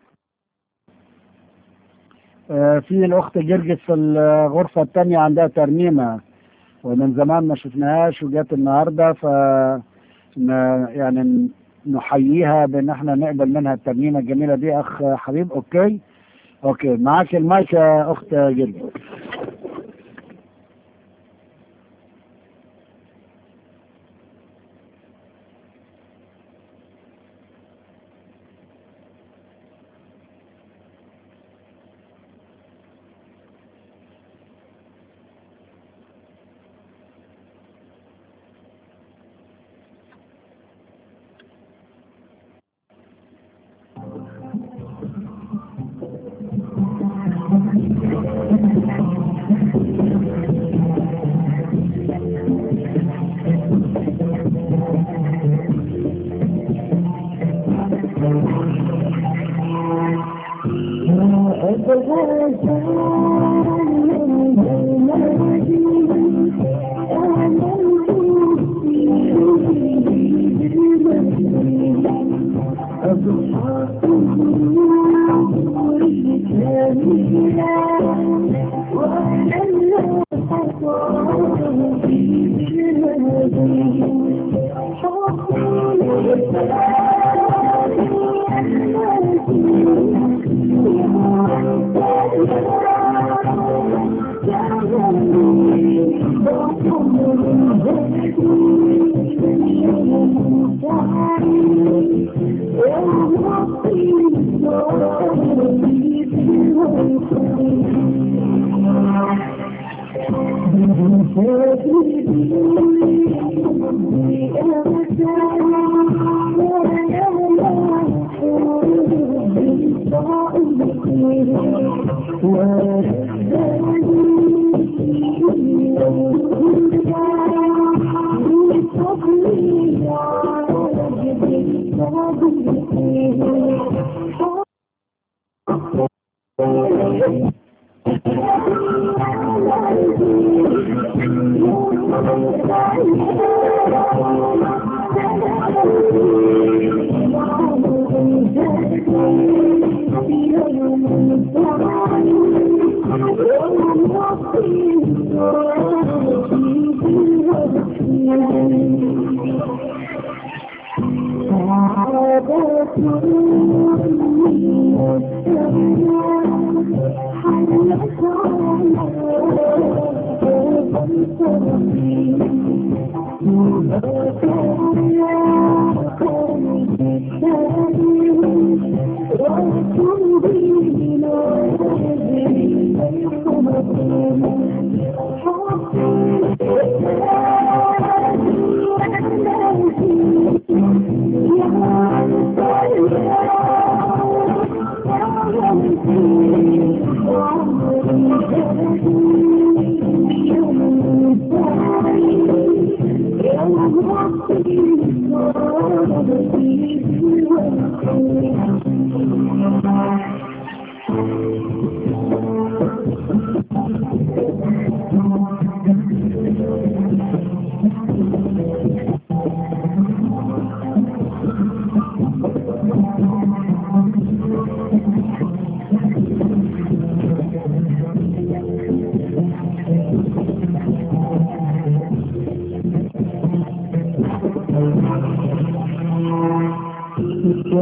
[SPEAKER 3] آه، في الأخت جرجس في الغرفة التانية عندها ترنيمة ومن زمان ما شفناهاش وجات النهاردة ف ن- يعني نحييها بأن احنا نقبل منها الترنيمة الجميلة دي أخ حبيب أوكي أوكي معاك المايك يا أخت جرجس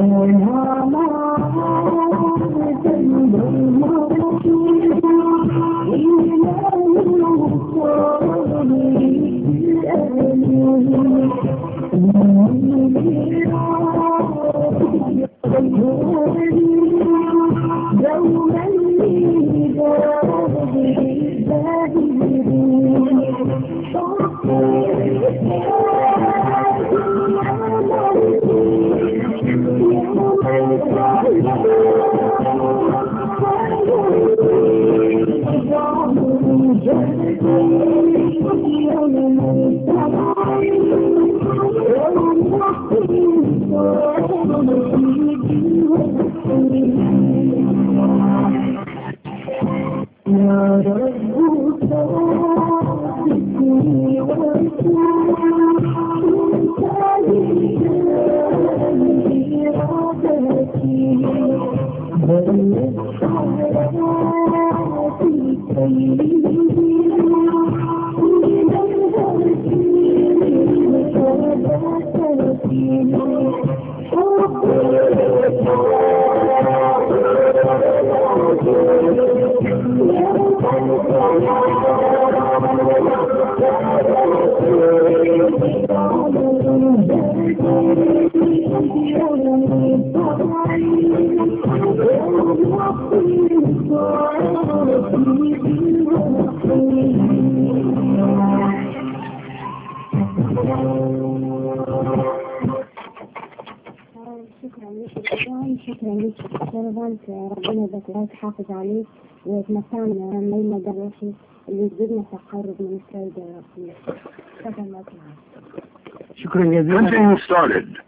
[SPEAKER 13] شكرا لك الإخوان شكرا لك شرفت ربنا يبارك لك يحافظ عليك ويتمتعنا الليلة الروحي اللي يزيدنا تقرب من السيدة يا رب شكرا لك
[SPEAKER 3] شكرا جزيلا
[SPEAKER 6] Hunting started.